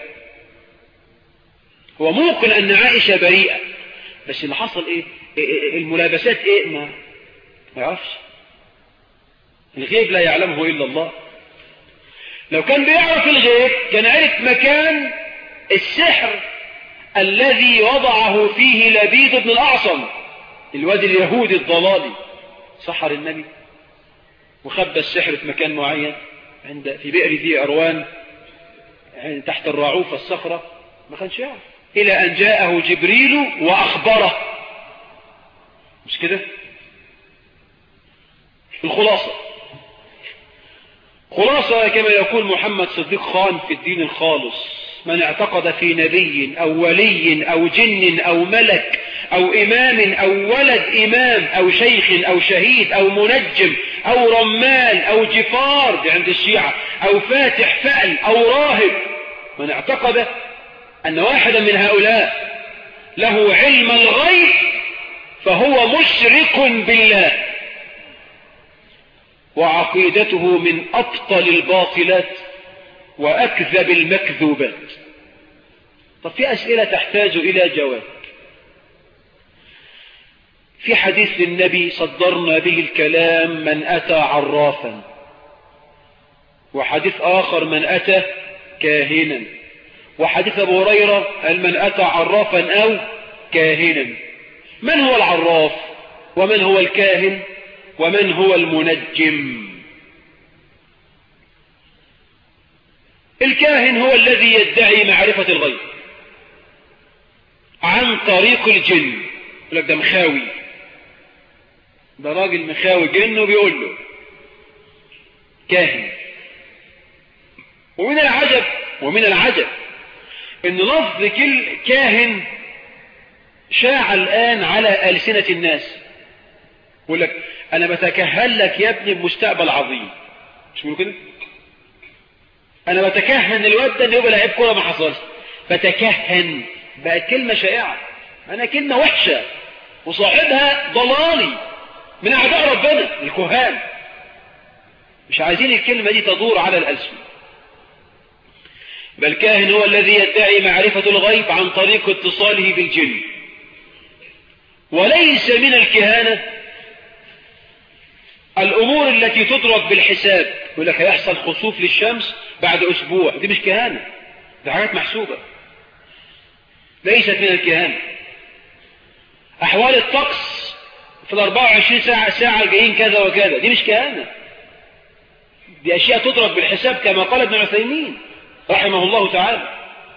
هو موقن أن عائشة بريئة بس اللي حصل إيه الملابسات إيه ما ما يعرفش الغيب لا يعلمه إلا الله لو كان بيعرف الغيب كان عرف مكان السحر الذي وضعه فيه لبيد بن الأعصم الواد اليهودي الضلالي سحر النبي وخبى السحر في مكان معين عند في بئر ذي أروان يعني تحت الرعوف الصخرة ما كانش يعرف إلى أن جاءه جبريل وأخبره مش كده الخلاصة خلاصة كما يقول محمد صديق خان في الدين الخالص من اعتقد في نبي أو ولي أو جن أو ملك أو إمام أو ولد إمام أو شيخ أو شهيد أو منجم أو رمان أو جفار دي عند الشيعة أو فاتح فأل أو راهب من اعتقد أن واحدا من هؤلاء له علم الغيب فهو مشرك بالله وعقيدته من أبطل الباطلات وأكذب المكذوبات طب في أسئلة تحتاج إلى جواب في حديث للنبي صدرنا به الكلام من أتى عرافا وحديث آخر من أتى كاهنا وحديث أبو هريرة قال من أتى عرافا أو كاهنا من هو العراف ومن هو الكاهن ومن هو المنجم الكاهن هو الذي يدعي معرفة الغيب عن طريق الجن يقول لك ده مخاوي ده راجل مخاوي جن وبيقول له كاهن ومن العجب ومن العجب ان لفظ كل كاهن شاع الآن على ألسنة الناس يقول لك أنا بتكهن لك يا ابني بمستقبل عظيم مش بيقولوا كده أنا بتكهن الواد ده إنه يبقى لعيب كورة ما حصلش بتكهن بقت كلمة شائعة أنا كلمة وحشة وصاحبها ضلالي من أعداء ربنا الكهان مش عايزين الكلمة دي تدور على الألسن بل كاهن هو الذي يدعي معرفة الغيب عن طريق اتصاله بالجن وليس من الكهانة الأمور التي تدرك بالحساب يقول لك هيحصل خسوف للشمس بعد أسبوع دي مش كهانة دي حاجات محسوبة ليست من الكهانة أحوال الطقس في ال 24 ساعة ساعة الجايين كذا وكذا دي مش كهانة دي أشياء تدرك بالحساب كما قال ابن عثيمين رحمه الله تعالى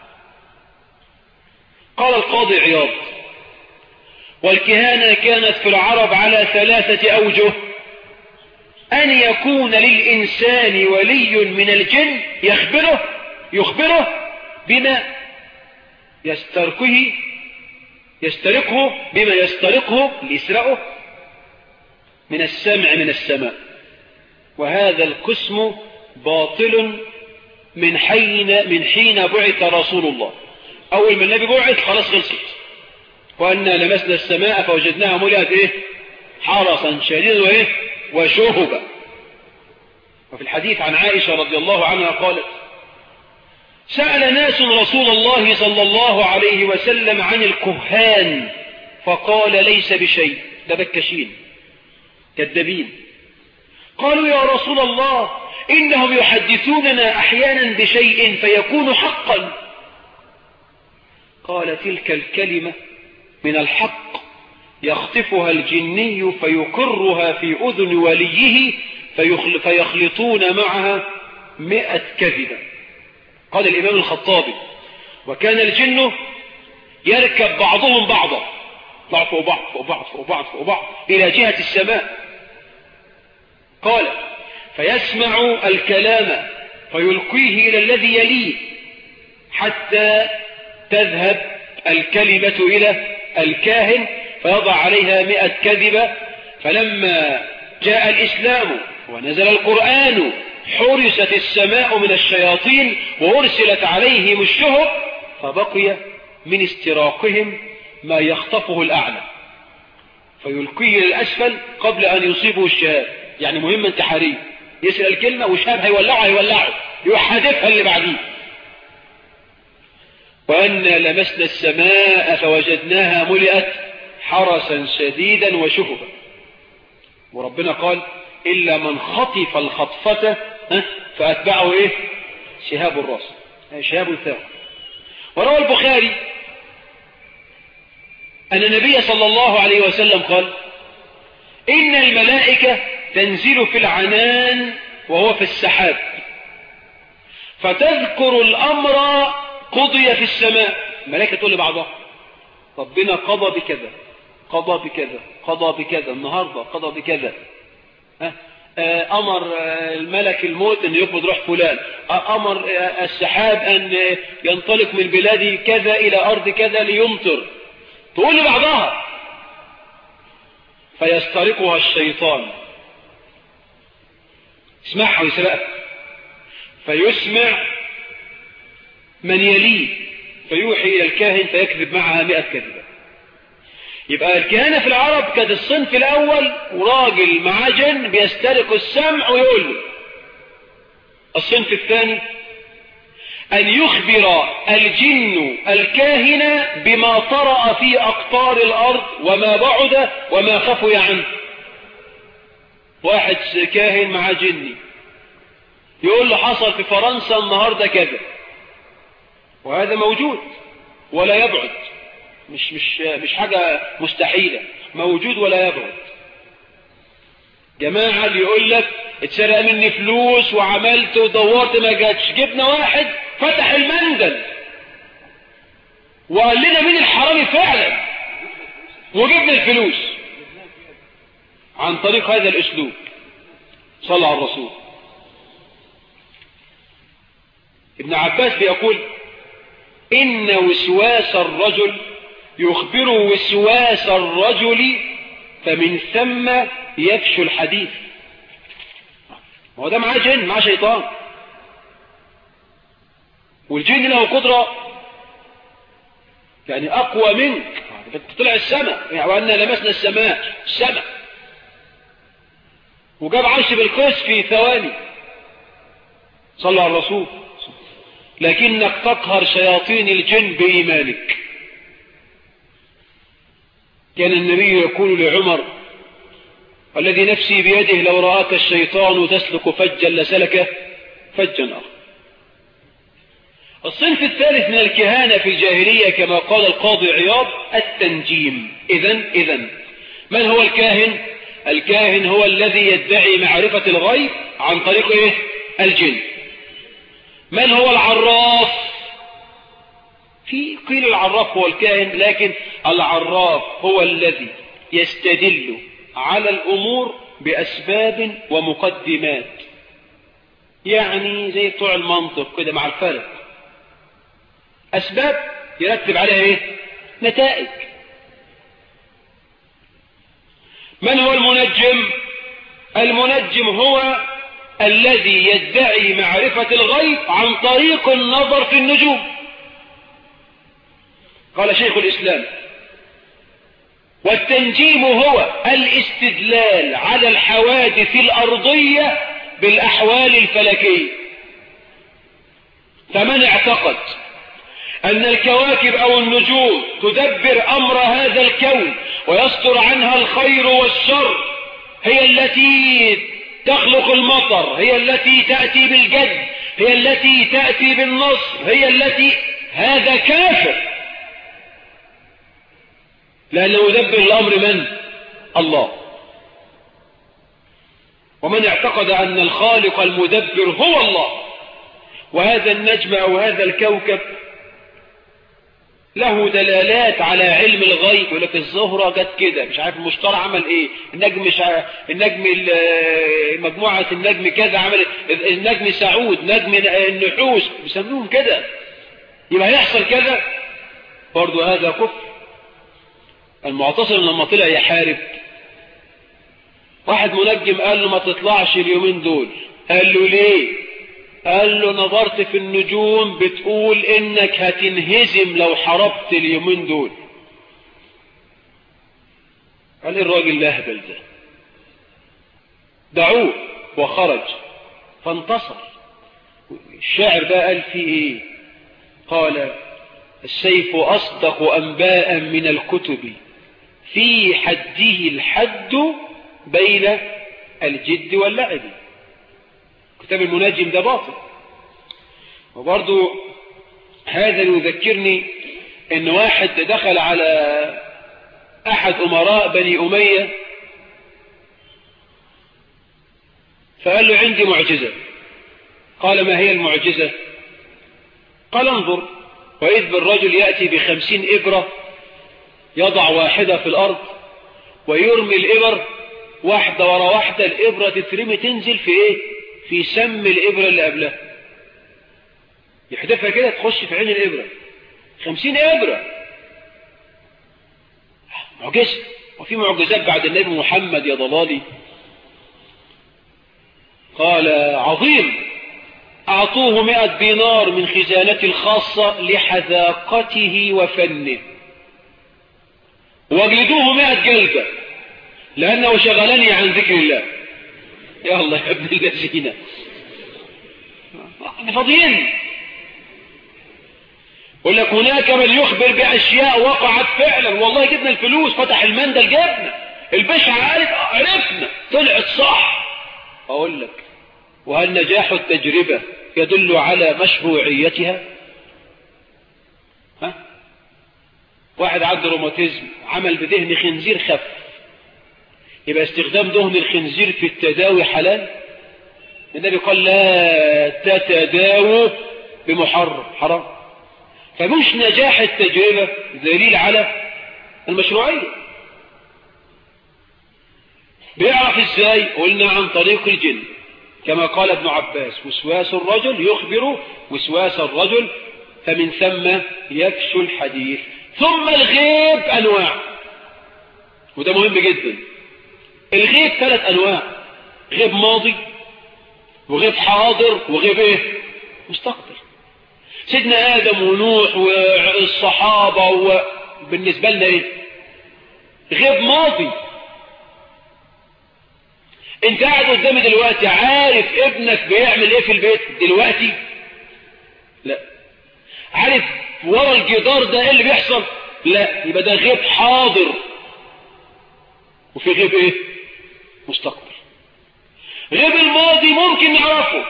قال القاضي عياض والكهانة كانت في العرب على ثلاثة أوجه أن يكون للإنسان ولي من الجن يخبره يخبره بما يستركه يسترقه بما يسترقه ليسرقه من السمع من السماء وهذا القسم باطل من حين من حين بعث رسول الله أول ما النبي بعث خلاص خلصت وأنا لمسنا السماء فوجدناها ملئت إيه حرسا شديدا وإيه وشهبا وفي الحديث عن عائشة رضي الله عنها قالت سأل ناس رسول الله صلى الله عليه وسلم عن الكهان فقال ليس بشيء ده بكشين كذابين قالوا يا رسول الله إنهم يحدثوننا أحيانا بشيء فيكون حقا قال تلك الكلمة من الحق يخطفها الجني فيقرها في أذن وليه فيخلطون معها مئة كذبة قال الإمام الخطابي وكان الجن يركب بعضهم بعضا بعض فوق بعض فوق بعض فوق بعض فوق بعض إلى جهة السماء قال فيسمع الكلام فيلقيه إلى الذي يليه حتى تذهب الكلمة إلى الكاهن فيضع عليها مئة كذبة فلما جاء الإسلام ونزل القرآن حرست السماء من الشياطين وأرسلت عليهم الشهب فبقي من استراقهم ما يخطفه الأعلى فيلقيه للأسفل قبل أن يصيبه الشهاب يعني مهمة انتحارية يسأل الكلمة وشهاب هيولعه هيولعه يحدثها اللي بعديه وأنا لمسنا السماء فوجدناها ملئت حرسا شديدا وشهبا وربنا قال إلا من خطف الخطفة فأتبعه إيه شهاب الراس شهاب الثاق وروى البخاري أن النبي صلى الله عليه وسلم قال إن الملائكة تنزل في العنان وهو في السحاب فتذكر الأمر قضي في السماء الملائكة تقول لبعضها ربنا قضى بكذا قضى بكذا قضى بكذا النهاردة قضى بكذا أمر الملك الموت أن يقبض روح فلان أمر السحاب أن ينطلق من بلاد كذا إلى أرض كذا ليمطر تقول لبعضها فيسترقها الشيطان اسمعها ويسرقها فيسمع من يليه فيوحي إلى الكاهن فيكذب معها مئة كذبة يبقى الكهانة في العرب كانت الصنف الأول وراجل مع جن بيسترق السمع ويقول له الصنف الثاني أن يخبر الجن الكاهن بما طرأ في أقطار الأرض وما بعد وما خفي عنه واحد كاهن مع جني يقول له حصل في فرنسا النهاردة كذا وهذا موجود ولا يبعد مش مش مش حاجة مستحيلة موجود ولا يبعد جماعة اللي يقول لك اتسرق مني فلوس وعملت ودورت ما جاتش جبنا واحد فتح المندل وقال لنا مين الحرامي فعلا وجبنا الفلوس عن طريق هذا الاسلوب صلى على الرسول ابن عباس بيقول إن وسواس الرجل يخبر وسواس الرجل فمن ثم يفشو الحديث ما هو ده معاه جن معاه شيطان والجن له قدرة يعني أقوى منك طلع السماء يعني وأننا لمسنا السماء السماء وجاب عرش بالقيس في ثواني صلى على الرسول لكنك تقهر شياطين الجن بإيمانك كان النبي يقول لعمر الذي نفسي بيده لو رآك الشيطان تسلك فجا لسلك فجا آخر الصنف الثالث من الكهانة في الجاهلية كما قال القاضي عياض التنجيم إذا إذا من هو الكاهن الكاهن هو الذي يدعي معرفة الغيب عن طريق إيه؟ الجن من هو العراف في قيل العراف هو الكاهن لكن العراف هو الذي يستدل على الأمور بأسباب ومقدمات يعني زي بتوع المنطق كده مع الفلك أسباب يرتب عليها إيه؟ نتائج من هو المنجم المنجم هو الذي يدعي معرفة الغيب عن طريق النظر في النجوم قال شيخ الإسلام والتنجيم هو الاستدلال على الحوادث الأرضية بالأحوال الفلكية فمن اعتقد أن الكواكب أو النجوم تدبر أمر هذا الكون ويصدر عنها الخير والشر هي التي تخلق المطر هي التي تأتي بالجد هي التي تأتي بالنصر هي التي هذا كافر لأنه يدبر الأمر من؟ الله ومن اعتقد أن الخالق المدبر هو الله وهذا النجم أو هذا الكوكب له دلالات على علم الغيب يقول لك الزهرة جت كده مش عارف المشتري عمل ايه النجم مش عارف النجم مجموعة النجم كذا عمل النجم سعود نجم النحوس بيسموهم كده يبقى هيحصل كذا برضو هذا كفر المعتصم لما طلع يحارب واحد منجم قال له ما تطلعش اليومين دول قال له ليه قال له نظرت في النجوم بتقول انك هتنهزم لو حربت اليومين دول قال الراجل الاهبل ده دعوه وخرج فانتصر الشاعر بقى قال فيه ايه قال السيف اصدق انباء من الكتب في حده الحد بين الجد واللعب كتاب المناجم ده باطل وبرضو هذا يذكرني ان واحد دخل على احد امراء بني امية فقال له عندي معجزة قال ما هي المعجزة قال انظر وإذ بالرجل يأتي بخمسين إبرة يضع واحدة في الأرض ويرمي الإبر واحدة ورا واحدة الإبرة تترمي تنزل في إيه في سم الإبرة اللي قبلها يحدفها كده تخش في عين الإبرة خمسين إبرة معجزة وفي معجزات بعد النبي محمد يا ضلالي قال عظيم أعطوه مئة دينار من خزانتي الخاصة لحذاقته وفنه واجلدوه مئة جلدة لأنه شغلني عن ذكر الله يا الله يا ابن الذين فاضيين يقول لك هناك من يخبر بأشياء وقعت فعلا والله جبنا الفلوس فتح المندل جبنا البشعة قالت عرفنا طلعت صح أقول لك وهل نجاح التجربة يدل على مشروعيتها ها واحد عنده روماتيزم عمل بدهن خنزير خف يبقى استخدام دهن الخنزير في التداوي حلال النبي قال لا تتداووا بمحرم حرام فمش نجاح التجربة دليل على المشروعية بيعرف ازاي قلنا عن طريق الجن كما قال ابن عباس وسواس الرجل يخبر وسواس الرجل فمن ثم يفشو الحديث ثم الغيب أنواع وده مهم جدا الغيب ثلاث أنواع غيب ماضي وغيب حاضر وغيب ايه مستقبل سيدنا آدم ونوح والصحابة وبالنسبة لنا ايه غيب ماضي انت قاعد قدامي دلوقتي عارف ابنك بيعمل ايه في البيت دلوقتي لا عارف ورا الجدار ده ايه اللي بيحصل لا يبقى ده غيب حاضر وفي غيب ايه مستقبل غيب الماضي ممكن نعرفه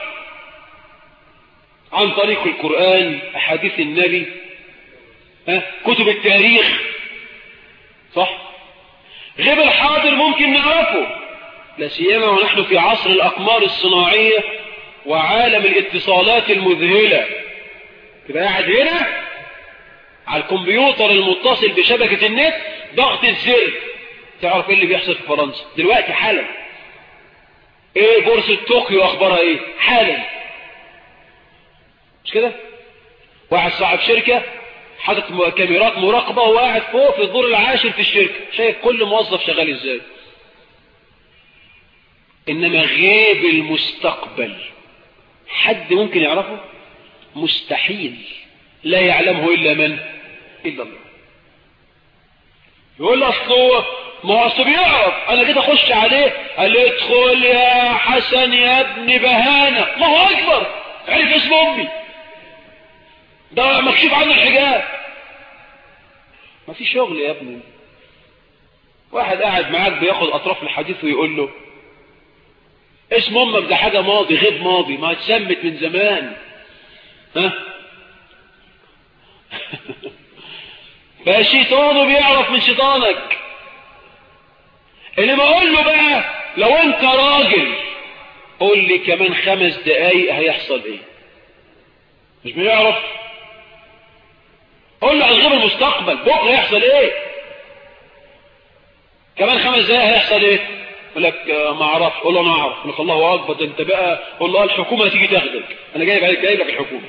عن طريق القرآن أحاديث النبي ها؟ كتب التاريخ صح غيب الحاضر ممكن نعرفه لا سيما ونحن في عصر الأقمار الصناعية وعالم الاتصالات المذهلة تبقى قاعد هنا على الكمبيوتر المتصل بشبكة النت ضغط الزر تعرف ايه اللي بيحصل في فرنسا دلوقتي حالا ايه بورصة طوكيو اخبارها ايه حالا مش كده واحد صاحب شركة حاطط كاميرات مراقبة وقاعد فوق في الدور العاشر في الشركة شايف كل موظف شغال ازاي انما غيب المستقبل حد ممكن يعرفه مستحيل لا يعلمه الا من الا الله يقول له اصل ما هو اصل بيعرف انا كده اخش عليه قال لي ادخل يا حسن يا ابن بهانه الله اكبر عرف اسم امي ده مكشوف عنه الحجاب ما في شغل يا ابني واحد قاعد معاك بياخد اطراف الحديث ويقول له اسم امك ده حاجه ماضي غيب ماضي ما اتسمت من زمان ها فالشيطان بيعرف من شيطانك انما اقول له بقى لو انت راجل قول لي كمان خمس دقايق هيحصل ايه مش بيعرف قول له عن غير المستقبل بكره يحصل ايه كمان خمس دقايق هيحصل ايه يقول لك ما اعرفش قول له انا اعرف يقول لك الله اكبر ده انت بقى قول له الحكومه هتيجي تاخدك انا جايب عليك جايب لك الحكومه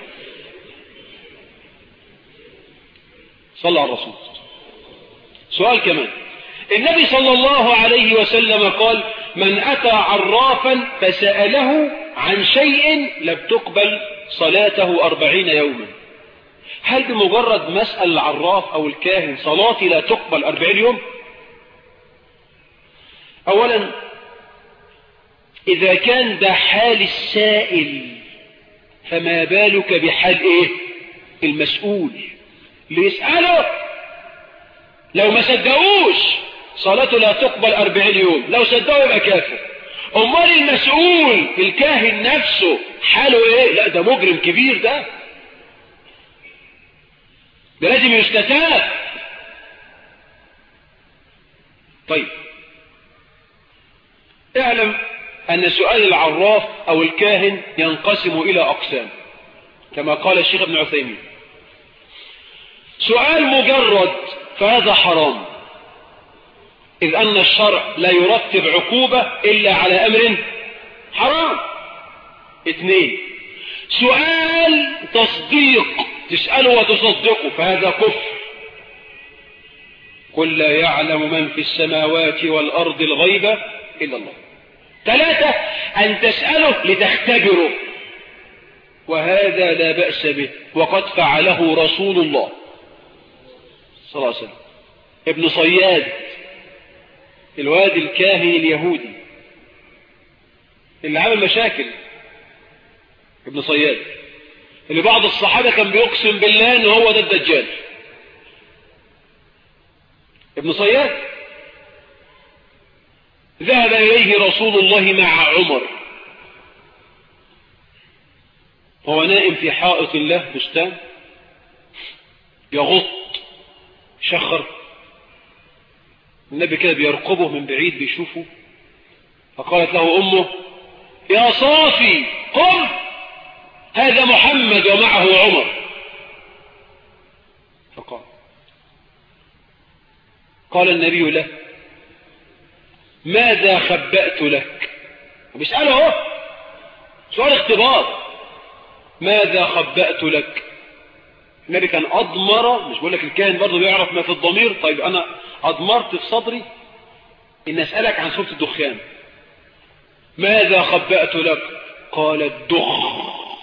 صلى على الرسول سؤال كمان النبي صلى الله عليه وسلم قال من أتى عرافا فسأله عن شيء لم تقبل صلاته أربعين يوما هل بمجرد مسأل العراف أو الكاهن صلاتي لا تقبل أربعين يوم أولا إذا كان ده حال السائل فما بالك بحال إيه المسؤول ليسأله لو ما صدقوش صلاته لا تقبل أربعين يوم لو صدقوا يبقى كافر أمال المسؤول الكاهن نفسه حاله إيه لا ده مجرم كبير ده ده لازم يستتاب طيب اعلم أن سؤال العراف أو الكاهن ينقسم إلى أقسام كما قال الشيخ ابن عثيمين سؤال مجرد فهذا حرام إذ أن الشرع لا يرتب عقوبة إلا على أمر حرام اثنين سؤال تصديق تسأله وتصدقه فهذا كفر قل لا يعلم من في السماوات والأرض الغيبة إلا الله ثلاثة أن تسأله لتختبره وهذا لا بأس به وقد فعله رسول الله صلى الله عليه وسلم ابن صياد الواد الكاهن اليهودي اللي عمل مشاكل ابن صياد اللي بعض الصحابة كان بيقسم بالله ان هو ده الدجال ابن صياد ذهب إليه رسول الله مع عمر هو نائم في حائط الله بستان يغط شخر النبي كده بيرقبه من بعيد بيشوفه فقالت له أمه يا صافي قم هذا محمد ومعه عمر فقال قال النبي له ماذا خبأت لك وبيسأله اهو سؤال اختبار ماذا خبأت لك النبي كان أضمر مش بقول لك الكاهن برضه بيعرف ما في الضمير طيب أنا أضمرت في صدري إن أسألك عن سورة الدخان ماذا خبأت لك قال الدخ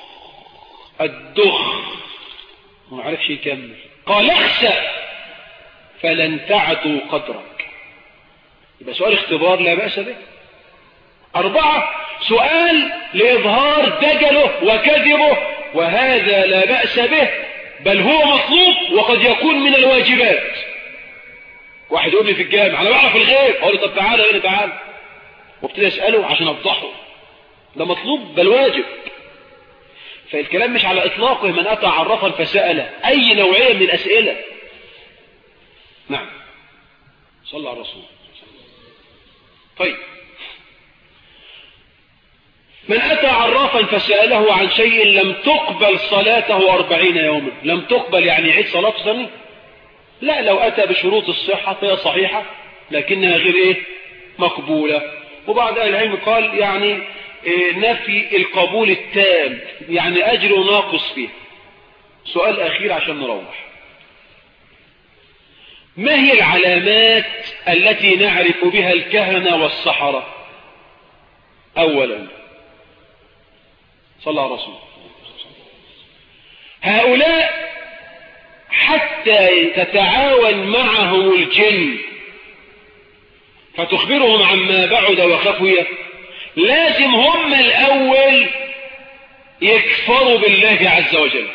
الدخ ما عرفش يكمل قال اخسأ فلن تعدوا قدرك يبقى سؤال اختبار لا بأس به أربعة سؤال لإظهار دجله وكذبه وهذا لا بأس به بل هو مطلوب وقد يكون من الواجبات واحد يقول لي في الجامع أنا بعرف الغيب أقول له طب تعالى هنا تعالى وابتدي أسأله عشان أفضحه ده مطلوب بل واجب فالكلام مش على إطلاقه من أتى عرفا فسأل أي نوعية من الأسئلة نعم صلى على الرسول طيب من أتى عرافا فسأله عن شيء لم تقبل صلاته أربعين يوما لم تقبل يعني عيد صلاته ثاني لا لو أتى بشروط الصحة فهي صحيحة لكنها غير إيه مقبولة وبعض أهل العلم قال يعني إيه نفي القبول التام يعني أجر ناقص فيه سؤال أخير عشان نروح ما هي العلامات التي نعرف بها الكهنة والسحرة أولا صلى الله عليه وسلم هؤلاء حتى تتعاون معهم الجن فتخبرهم عما بعد وخفي لازم هم الأول يكفروا بالله عز وجل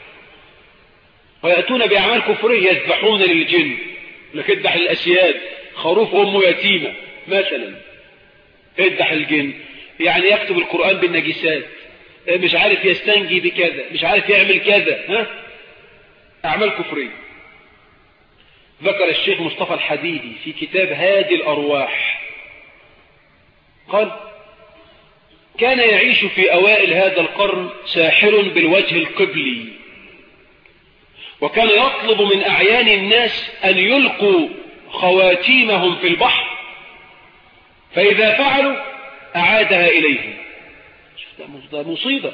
ويأتون بأعمال كفرية يذبحون للجن لك اذبح الأسياد خروف أمه يتيمة مثلا اذبح الجن يعني يكتب القرآن بالنجسات مش عارف يستنجي بكذا مش عارف يعمل كذا ها أعمال كفرية ذكر الشيخ مصطفى الحديدي في كتاب هادي الأرواح قال كان يعيش في أوائل هذا القرن ساحر بالوجه القبلي وكان يطلب من أعيان الناس أن يلقوا خواتيمهم في البحر فإذا فعلوا أعادها إليهم ده مصيبة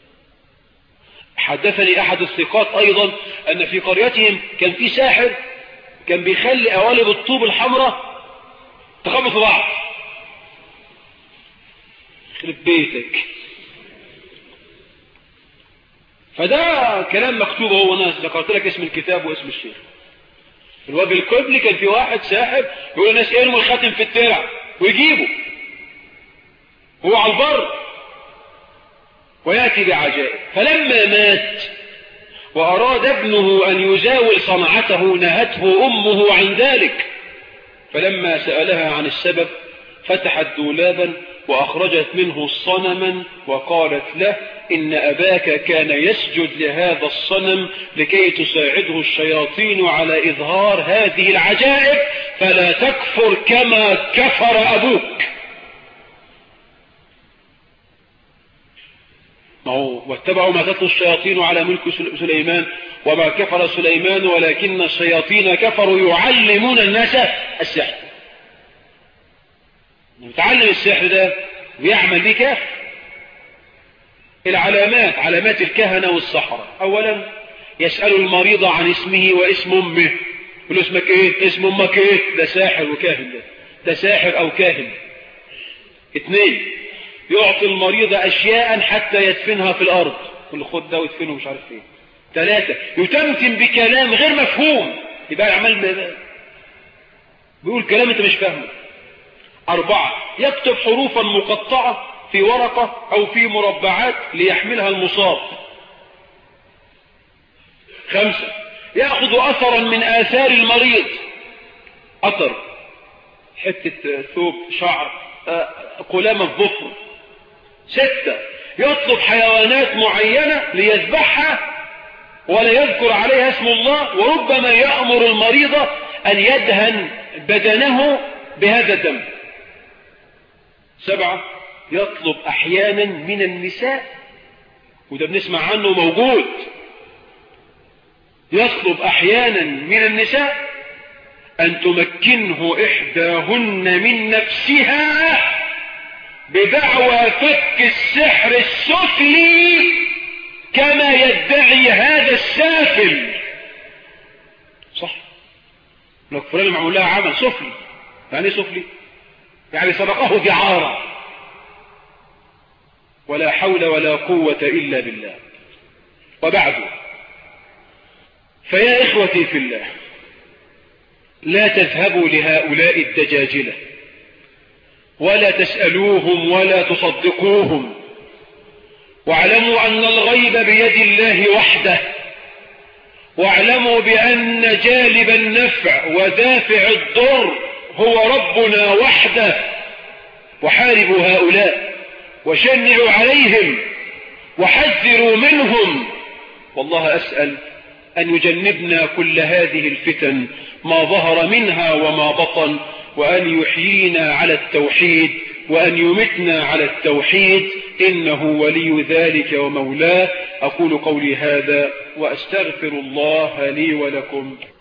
حدثني أحد الثقات أيضا أن في قريتهم كان في ساحر كان بيخلي قوالب الطوب الحمراء تخبط بعض يخرب بيتك فده كلام مكتوب هو ناس ذكرت لك اسم الكتاب واسم الشيخ في الوجه القبلي كان في واحد ساحر يقول الناس ارموا الخاتم في الترع ويجيبه هو على البر ويأتي بعجائب فلما مات وأراد ابنه أن يزاول صنعته نهته أمه عن ذلك فلما سألها عن السبب فتحت دولابا وأخرجت منه صنما وقالت له إن أباك كان يسجد لهذا الصنم لكي تساعده الشياطين على إظهار هذه العجائب فلا تكفر كما كفر أبوك ما هو واتبعوا ما تتلو الشياطين على ملك سليمان وما كفر سليمان ولكن الشياطين كفروا يعلمون الناس السحر يتعلم السحر ده ويعمل به كافر العلامات علامات الكهنة والسحرة أولا يسأل المريض عن اسمه واسم أمه يقول له اسمك ايه اسم امك ايه ده ساحر وكاهن ده ده ساحر او كاهن اثنين يعطي المريض اشياء حتى يدفنها في الارض كل خد ده ويدفنه مش عارف فين ثلاثة يتمتم بكلام غير مفهوم يبقى العمال بيقول كلام انت مش فاهمه أربعة يكتب حروفا مقطعة في ورقة أو في مربعات ليحملها المصاب خمسة يأخذ أثرا من آثار المريض أثر حتة ثوب شعر قلامة ظفر ستة يطلب حيوانات معينة ليذبحها ولا يذكر عليها اسم الله وربما يأمر المريض أن يدهن بدنه بهذا الدم سبعة يطلب أحيانا من النساء وده بنسمع عنه موجود يطلب أحيانا من النساء أن تمكنه إحداهن من نفسها بدعوى فك السحر السفلي كما يدعي هذا السافل صح لو فلان معمول لها عمل سفلي يعني ايه سفلي يعني سبقه دعارة ولا حول ولا قوة إلا بالله وبعد فيا إخوتي في الله لا تذهبوا لهؤلاء الدجاجلة ولا تسألوهم ولا تصدقوهم واعلموا أن الغيب بيد الله وحده واعلموا بأن جالب النفع ودافع الضر هو ربنا وحده وحاربوا هؤلاء وشنعوا عليهم وحذروا منهم والله أسأل أن يجنبنا كل هذه الفتن ما ظهر منها وما بطن وأن يحيينا على التوحيد وأن يمتنا على التوحيد إنه ولي ذلك ومولاه أقول قولي هذا وأستغفر الله لي ولكم